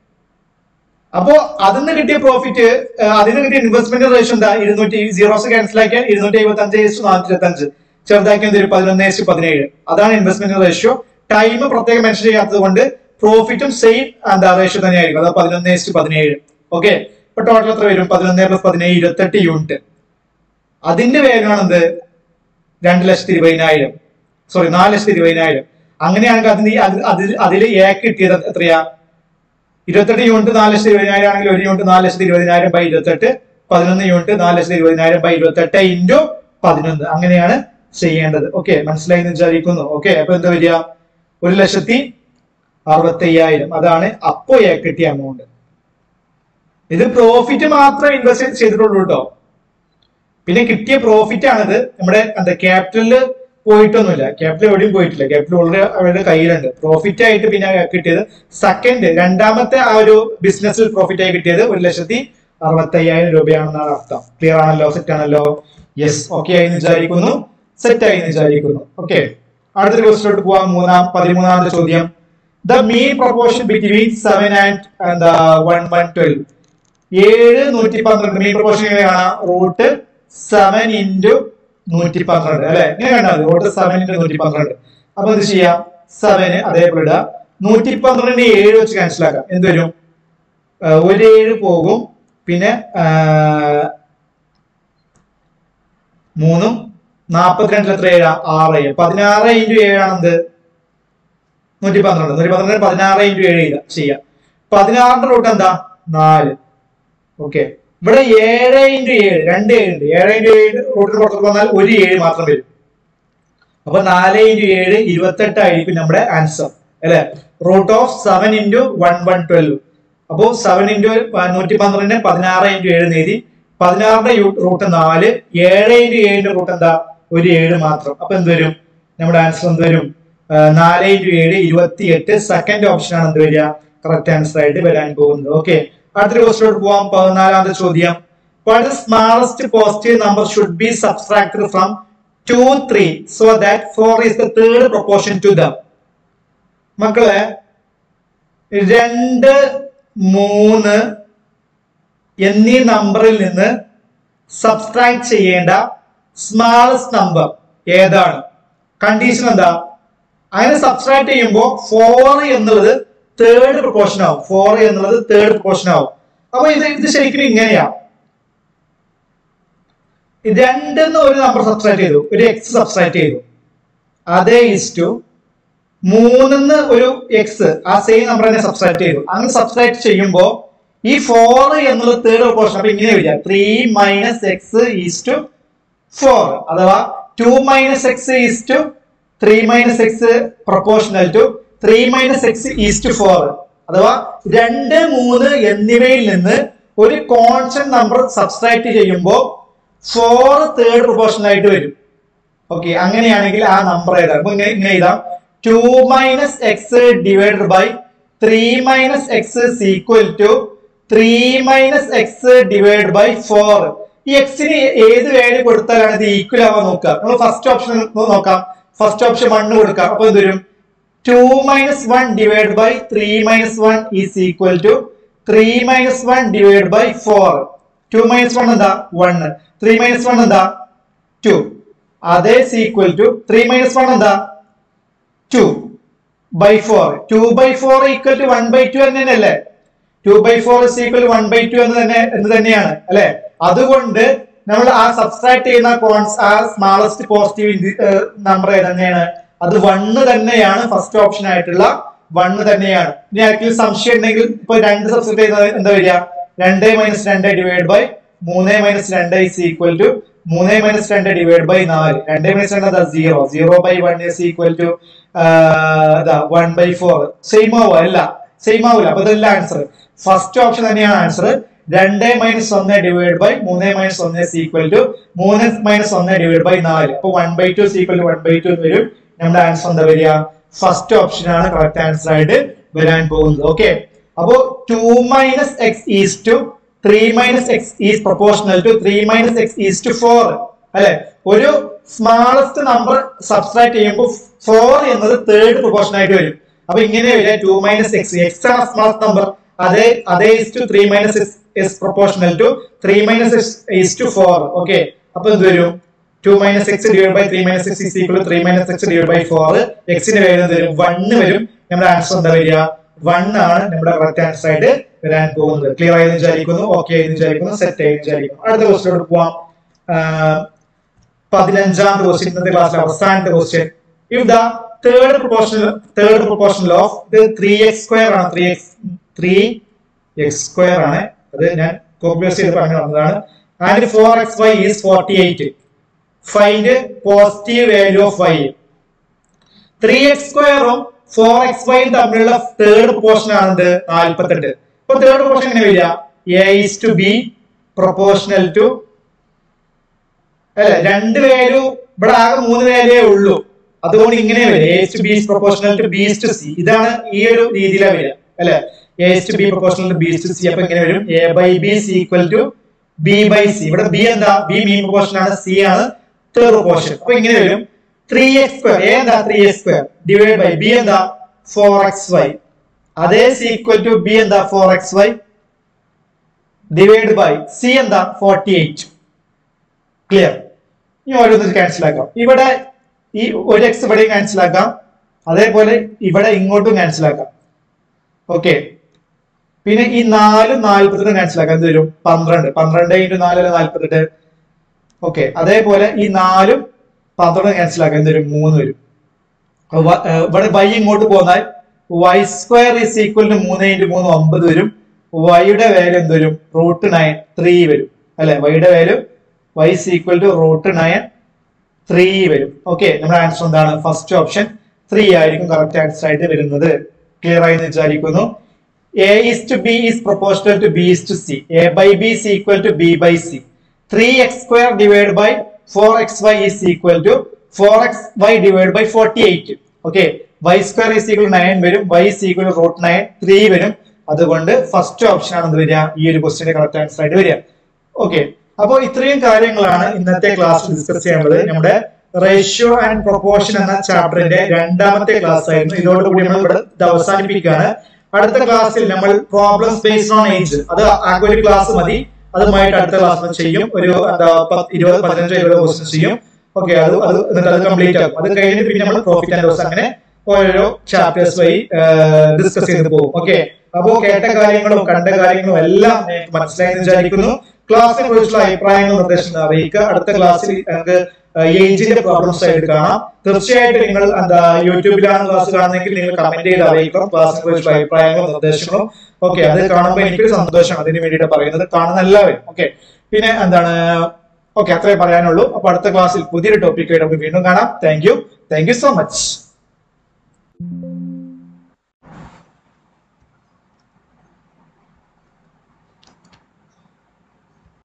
Speaker 1: അപ്പോ അതിന് കിട്ടിയ പ്രോഫിറ്റ് അതിന് കിട്ടിയ ഇൻവെസ്റ്റ്മെന്റ് റേഷ്യോ എന്താ ഇരുന്നൂറ്റി സീറോസ് ക്യാൻസൽ ആക്കിയാൽ ഇരുന്നൂറ്റി എഴുപത്തി അഞ്ച് ഇസ്റ്റു നാനൂറ്റി ഇരുപത്തി അഞ്ച് ചെറുതാക്കി എന്തൊരു പതിനൊന്ന് ഇസ്റ്റു പതിനേഴ് അതാണ് ഇൻവെസ്റ്റ്മെന്റ് റേഷ്യോ ടൈം പ്രത്യേകം മെൻഷൻ ചെയ്യാത്തത് കൊണ്ട് പ്രോഫിറ്റും സെയിം എന്താ റേഷ്യോ തന്നെയായിരിക്കും അതായത് പതിനൊന്ന് ഇസ്റ്റു പതിനേഴ് ഓക്കെ ഇപ്പൊ ടോട്ടൽ എത്ര വരും പതിനൊന്ന് പ്ലസ് പതിനേഴ് ഇരുപത്തെട്ട് യൂണിറ്റ് അതിന്റെ പേരാണ് എന്ത് രണ്ട് ലക്ഷത്തി ഇരുപതിനായിരം സോറി നാല് ലക്ഷത്തി ഇരുപതിനായിരം അങ്ങനെയാണെങ്കിൽ അതിന് ഈ- അത്- അതിൽ അതിൽ എ കിട്ടിയത് എത്രയാ ഇരുപത്തെട്ട് യൂണിറ്റ് നാല് ലക്ഷത്തി ഇരുപതിനായിരം ആണെങ്കിൽ ഒരു യൂണിറ്റ് നാല് ലക്ഷത്തി ഇരുപതിനായിരം ബൈ ഇരുപത്തെട്ട് പതിനൊന്ന് യൂണിറ്റ് നാല് ലക്ഷത്തി ഇരുപതിനായിരം ബൈ ഇരുപത്തെട്ട് ഇൻറ്റു പതിനൊന്ന് അങ്ങനെയാണ് ചെയ്യേണ്ടത് ഓക്കെ മനസ്സിലായി എന്ന് വിചാരിക്കുന്നു ഓക്കെ അപ്പൊ എന്താ വരിക ഒരു ലക്ഷത്തി അറുപത്തി അയ്യായിരം അതാണ് അപ്പോ എ കിട്ടിയ എമൗണ്ട് ഇത് പ്രോഫിറ്റ് മാത്രമേ ഇൻവെസ്റ്റ് ചെയ്തിട്ടുള്ളൂ കേട്ടോ പിന്നെ കിട്ടിയ പ്രോഫിറ്റ് ആണിത് നമ്മുടെ എന്താ ക്യാപിറ്റലില് പോയിട്ടൊന്നുമില്ല ക്യാപിറ്റൽ എവിടെയും പോയിട്ടില്ല ക്യാപിറ്റൽ ഓൾറെഡി അവരുടെ കയ്യിലുണ്ട് പ്രോഫിറ്റ് ആയിട്ട് പിന്നെ കിട്ടിയത് സെക്കൻഡ് രണ്ടാമത്തെ ആ ഒരു ബിസിനസ്സിൽ പ്രോഫിറ്റ് ആയി കിട്ടിയത് ഒരു ലക്ഷത്തി അറുപത്തി അയ്യായിരം രൂപയാണെന്നാണ് അർത്ഥം ക്ലിയർ ആണല്ലോ സെറ്റ് ആണല്ലോ യെസ് ഓക്കെ ആയി എന്ന് വിചാരിക്കുന്നു സെറ്റ് ആയി എന്ന് വിചാരിക്കുന്നു ഓക്കെ അടുത്തൊരു ക്വസ്റ്റിലോട്ട് പോവാം മൂന്നാം പതിമൂന്നാമത്തെ ചോദ്യം the mean proportion between seven and എന്താ വൺ വൺ ട്വൽവ് ഏഴ് നൂറ്റി പന്ത്രണ്ട് മീൻ പ്രൊപ്പോർഷൻ എങ്ങനെയാണ് റൂട്ട് സെവൻ ഇൻറ്റു നൂറ്റി പന്ത്രണ്ട് അല്ലെ ഇങ്ങനെ കണ്ടാൽ മതി റൂട്ട് സെവൻ ഇൻറ്റു നൂറ്റി പന്ത്രണ്ട് അപ്പൊ എന്ത് ചെയ്യാം സെവന് അതേപോലെ ഇടുക നൂറ്റി പന്ത്രണ്ടിന് ഏഴ് വെച്ച് ക്യാൻസൽ ആക്കാം എന്ത് വരും ആ, ഒരു ഏഴ് പോകും പിന്നെ ആ, മൂന്നും നാപ്പത്തിരണ്ടിൽ എത്ര ഏഴാ ആറ് ഏഴ് പതിനാറ് ഇൻറ്റു ഏഴാണെന്ത് നൂറ്റി പന്ത്രണ്ട് നൂറ്റി പന്ത്രണ്ട് പതിനാറ് ഇൻറ്റു ഏഴ് ചെയ്താ ചെയ്യാം പതിനാറിന്റെ റൂട്ട് എന്താ നാല് ഓക്കെ ഇവിടെ ഏഴ് ഇൻറ്റു ഏഴ് രണ്ട് ഏഴ് ഉണ്ട് ഏഴ് ഇൻറ്റു ഏഴ് റൂട്ടിന് പുറത്തേക്ക് വന്നാൽ ഒരു ഏഴ് മാത്രം വരും അപ്പൊ നാല് ഇൻറ്റു ഏഴ് ഇരുപത്തെട്ട് ആയിരിക്കും നമ്മുടെ ആൻസർ അല്ലെ root of seven into one one twelve അപ്പോ സെവൻ ഇൻറ്റു നൂറ്റി പന്ത്രണ്ടിന് പതിനാറ് ഇൻറ്റു ഏഴ് നേതി പതിനാറിന്റെ റൂട്ട് നാല് ഏഴ് ഇൻറ്റു ഏഴിന്റെ റൂട്ട് എന്താ ഒരു ഏഴ് മാത്രം അപ്പൊ എന്ത് വരും നമ്മുടെ ആൻസർ എന്ത് വരും ആ, നാല് ഇൻറ്റു ഏഴ് ഇരുപത്തി എട്ട് സെക്കൻഡ് ഓപ്ഷൻ ആണ് എന്ത് വരിക കറക്റ്റ് ആൻസർ ആയിട്ട് വരാൻ പോകുന്നത് ഓക്കെ അടുത്തൊരു ക്വസ്റ്റിലോട്ട് പോവാം പതിനാലാമത്തെ ചോദ്യം What is smallest positive number should be subtracted from 2, 3 so that 4 is the third proportion to them. മക്കളെ രണ്ട് മൂന്ന് എന്നീ നമ്പറിൽ നിന്ന് സബ്സ്ട്രാക്ട് ചെയ്യേണ്ട സ്മാളസ്റ്റ് നമ്പർ ഏതാണ് കണ്ടീഷൻ എന്താ അങ്ങനെ സബ്സ്ട്രാക്ട് ചെയ്യുമ്പോൾ ഫോർ എന്നുള്ളത് തേർഡ് പ്രൊപ്പോർഷൻ ആവും ഫോർ എന്നുള്ളത് തേർഡ് പ്രൊപ്പോർഷൻ ആവും അപ്പൊ ഇത് ഇത് ശരിക്കും ഇങ്ങനെയാ രണ്ടെന്ന് ഒരു നമ്പർ സബ്സ്ട്രാക്ട് ചെയ്തു ഒരു എക്സ് സബ്സ്ട്രാക്ട് ചെയ്തു അതേ ഇസ് ടു മൂന്നിന്ന് ഒരു എക്സ് ആ സെയിം നമ്പർ തന്നെ സബ്സ്ട്രാക്ട് ചെയ്തു അങ്ങനെ സബ്സ്ട്രാക്ട് ചെയ്യുമ്പോൾ ഈ ഫോർ എന്നുള്ളത് തേർഡ് പ്രൊപ്പോർഷൻ അപ്പൊ ഇങ്ങനെ വരിക three minus X is to four അഥവാ two minus X is to three minus X proportional to three minus X is to four അഥവാ രണ്ട് മൂന്ന് എന്നിവയിൽ നിന്ന് ഒരു കോൺസ്റ്റന്റ് നമ്പർ സബ്സ്ട്രാക്ട് ചെയ്യുമ്പോൾ ഫോർ തേർഡ് പ്രൊപ്പോർഷണൽ ആയിട്ട് വരും ഓക്കെ അങ്ങനെയാണെങ്കിൽ ആ നമ്പർ ഏതാണ് അപ്പൊ ഇങ്ങനെ ഇങ്ങനെ എഴുതാം two minus X divided by three minus X equal to three minus X divide by four ഈ എക്സിന് ഏത് വാല്യൂ കൊടുത്താലാണ് ഇത് ഈക്വൽ ആവാൻ നോക്കുക നമ്മൾ ഫസ്റ്റ് ഓപ്ഷൻ നോക്കാം ഫസ്റ്റ് ഓപ്ഷൻ വണ്ണ് കൊടുക്കാം അപ്പൊ എന്ത് വരും two minus one divide by three minus one is equal to three minus one divide by four two minus one എന്താ വൺ ത്രീ മൈനസ് വൺ എന്താ ടു അതേ equal to three minus one എന്താ two by four two by four equal to one by two തന്നെയല്ലേ two by four is equal one by two എന്ന് തന്നെ എന്ന് തന്നെയാണ് അല്ലെ അതുകൊണ്ട് നമ്മൾ ആ സബ്സ്ട്രാക്ട് ചെയ്യുന്ന കോൺസ് ആ സ്മാളസ്റ്റ് പോസിറ്റീവ് നമ്പർ തന്നെയാണ് അത് വണ്ണ് തന്നെയാണ് ഫസ്റ്റ് ഓപ്ഷൻ ആയിട്ടുള്ള വണ്ണ് തന്നെയാണ് ഇനി ആർക്കെങ്കിലും സംശയം ഉണ്ടെങ്കിൽ ഇപ്പൊ രണ്ട് സബ്സ്ട്രാക്ട് ചെയ്യുന്നത് എന്താ വരിക രണ്ട് മൈനസ് രണ്ട് ഡിവൈഡ് ബൈ മൂന്ന് മൈനസ് രണ്ട് ഇസ് ഈക്വൽ ടു മൂന്ന് മൈനസ് രണ്ട് ഡിവൈഡ് ബൈ നാല് രണ്ട് മൈനസ് രണ്ട് എന്താ zero zero by one is equal to one by four same ആവോ അല്ല സെയിം ആവില്ല അപ്പൊ ഇതല്ല ആൻസർ ഫസ്റ്റ് ഓപ്ഷൻ തന്നെയാണ് ആൻസർ രണ്ട് മൈനസ് ഒന്ന് ഡിവൈഡ് ബൈ മൂന്ന് മൈനസ് ഒന്ന് ഈക്വൽ ടു മൂന്ന് മൈനസ് ഒന്ന് ഡിവൈഡ് ബൈ നാല് അപ്പൊ one by two equal to one by two എന്ന് വരും നമ്മുടെ ആൻസർ എന്താ വരിക ഫസ്റ്റ് ഓപ്ഷൻ ആണ് കറക്റ്റ് ആൻസർ ആയിട്ട് വരാൻ പോകുന്നത് ഓക്കെ അപ്പോ two minus X is to three minus X is proportional to three minus X is to four അല്ലെ ഒരു സ്മാളസ്റ്റ് നമ്പർ സബ്സ്ട്രാക്ട് ചെയ്യുമ്പോൾ ഫോർ എന്നത് തേർഡ് പ്രൊപ്പോർഷൻ ആയിട്ട് വരും അപ്പൊ ഇങ്ങനെ വരിക ടു മൈനസ് എക്സ് എക്സ് ആണ് സ്മാളസ്റ്റ് നമ്പർ അതേ അതേ is to three minus x is proportional to three minus x is to four okay അപ്പൊ എന്ത് വരും two minus X divide by three minus X equal three minus X divide by four എക്സിന്റെ value എന്ത് വരും one വരും നമ്മുടെ answer എന്താ വരിക വൺ ആണ് നമ്മുടെ കറക്റ്റ് ആൻസർ ആയിട്ട് വരാൻ പോകുന്നത് ക്ലിയർ ആയെന്ന് വിചാരിക്കുന്നു ഓക്കെ ആയെന്ന് വിചാരിക്കുന്നു സെറ്റ് ആയെന്ന് വിചാരിക്കുന്നു അടുത്ത ക്വസ്റ്റിനോട് പോവാം പതിനഞ്ചാമത്തെ ക്വസ്റ്റ്യൻ ഇന്നത്തെ ക്ലാസ്സിലെ അവസാനത്തെ question if the third proportion third പ്രൊപ്പോർഷനിൽ ഓഫ് ഇത് ത്രീ എക്സ് സ്ക്വയർ ആണ് three x three x square ആണ് അത് ഞാൻ കോപ്പി ചെയ്ത് പറഞ്ഞു വന്നതാണ് and four x y is forty eight find positive value of y three x സ്ക്വയറും ഫോർ എക്സ് വൈയും തമ്മിലുള്ള തേർഡ് പ്രൊപ്പോർഷൻ ആണ് നാൽപ്പത്തെട്ട് അപ്പൊ തേർഡ് പ്രൊപ്പോർഷൻ എങ്ങനെ വരിക a is to b proportional to അല്ലെ രണ്ട് വാല്യൂ ഇവിടെ ആകെ മൂന്ന് വാല്യേ ഉള്ളൂ അതുകൊണ്ട് ഇങ്ങനെ വരും a to b proportional to b to c ഇതാണ് ഈ ഒരു രീതിയിലാണ് വരിക അല്ലെ a to b proportional to b to c അപ്പൊ ഇങ്ങനെ വരും a by b c equal to b by c ഇവിടെ ബി എന്താ ബി മീൻ പ്രൊപ്പോർഷൻ ആണ് സി ആണ് തേർഡ് പ്രൊപ്പോർഷൻ അപ്പൊ ഇങ്ങനെ വരും ത്രീ എക്സ് സ്ക്വയർ എ എന്താ three x square divide by b എന്താ ഫോർ എക്സ് വൈ അതേ സി ഈക്വൽ ടു ബി എന്താ four x y divide by c എന്താ ഫോർട്ടി എയ്റ്റ് ക്ലിയർ ഇനി ഓരോന്നും ക്യാൻസൽ ആക്കാം ഇവിടെ ഈ ഒരു എക്സ് ഇവിടെയും ക്യാൻസൽ ആക്കാം അതേപോലെ ഇവിടെ ഇങ്ങോട്ടും ക്യാൻസൽ ആക്കാം ഓക്കെ പിന്നെ ഈ നാലും നാൽപ്പത്തെട്ടും ക്യാൻസൽ ആക്കാം എന്ത് വരും പന്ത്രണ്ട് പന്ത്രണ്ട് ഇൻറ്റു നാലല്ല നാൽപ്പത്തെട്ട് ഓക്കെ അതേപോലെ ഈ നാലും പന്ത്രണ്ട് ക്യാൻസൽ ആക്കാം എന്ത് വരും മൂന്ന് വരും അപ്പൊ വ- ഏർ ഇവിടെ വൈ ഇങ്ങോട്ട് പോന്നാൽ y square is equal to മൂന്ന് ഇൻറ്റു മൂന്ന് ഒമ്പത് വരും വൈയുടെ വാല്യൂ എന്ത് വരും റൂട്ട് നയൻ ത്രീ വരും അല്ലെ വൈയുടെ value y is equal to root nine three വരും ഓക്കെ നമ്മുടെ ആൻസർ എന്താണ് ഫസ്റ്റ് ഓപ്ഷൻ ത്രീ ആയിരിക്കും കറക്റ്റ് ആൻസർ ആയിട്ട് വരുന്നത് ക്ലിയർ ആയി എന്ന് വിചാരിക്കുന്നു a is to b is proportional to b is to c a by b is equal to b by c three x square divide by four x y is equal to four x y divide by forty eight okay y square is equal nine വരും y is equal root nine three വരും അതുകൊണ്ട് first option ആണ് എന്ത് വരിക ഈ ഒരു ക്വസ്റ്റിന്റെ correct answer ആയിട്ട് വരിക ഓക്കെ അപ്പോൾ ഇത്രയും കാര്യങ്ങളാണ് ഇന്നത്തെ ക്ലാസ്സിൽ ഡിസ്കസ് ചെയ്യാനുള്ളത് നമ്മുടെ റേഷ്യോ ആൻഡ് പ്രൊപ്പോർഷൻ എന്ന ചാപ്റ്ററിന്റെ രണ്ടാമത്തെ ക്ലാസ് ആയിരുന്നു ഇതോടുകൂടി നമ്മൾ ഇവിടെ ഇത് അവസാനിപ്പിക്കുകയാണ് അടുത്ത ക്ലാസ്സിൽ നമ്മൾ പ്രോബ്ലംസ് ബേസ്ഡ് ഓൺ ഏജ് അത് ആകെ ഒരു ക്ലാസ് മതി അതുമായിട്ട് അടുത്ത ക്ലാസ് ചെയ്യും ഒരു എന്താ പത്ത് ഇരുപത് പതിനഞ്ചോ ഇരുപത് ക്വസ്റ്റ്യൻസ് ചെയ്യും ഓക്കെ അത് അത് എന്നിട്ട് അത് കംപ്ലീറ്റ് ആക്കും അത് കഴിഞ്ഞ് പിന്നെ നമ്മൾ പ്രോഫിറ്റ് ആൻഡ് ലോസ് അങ്ങനെ ഓരോ ചാപ്റ്റേഴ്സ് വഴി ഡിസ്കസ് ചെയ്ത് പോകും ഓക്കെ അപ്പോ കേട്ട കാര്യങ്ങളും കണ്ട കാര്യങ്ങളും എല്ലാം നിങ്ങൾക്ക് മനസ്സിലായി എന്ന് വിചാരിക്കുന്നു ക്ലാസ്സിനെ കുറിച്ചുള്ള അഭിപ്രായങ്ങളും നിർദ്ദേശങ്ങളും അറിയിക്കുക അടുത്ത ക്ലാസ്സിൽ നമുക്ക് ഏജിന്റെ പ്രോബ്ലംസ് ആയിട്ട് കാണാം തീർച്ചയായിട്ടും നിങ്ങൾ എന്താ യൂട്യൂബിലാണ് ക്ലാസ് കാണുന്നതെങ്കിൽ നിങ്ങൾ കമന്റ് ചെയ്ത് അറിയിക്കണം ക്ലാസ്സിനെ കുറിച്ചുള്ള അഭിപ്രായങ്ങളും നിർദ്ദേശങ്ങളും ഓക്കെ അത് കാണുമ്പോൾ എനിക്കൊരു സന്തോഷം അതിന് വേണ്ടിയിട്ട് പറയുന്നത് കാണുന്ന എല്ലാവരും ഓക്കെ പിന്നെ എന്താണ് ഓക്കെ അത്രേ പറയാനുള്ളൂ അപ്പൊ അടുത്ത ക്ലാസ്സിൽ പുതിയൊരു ടോപ്പിക്കായിട്ട് നമുക്ക് വീണ്ടും കാണാം thank you thank you so much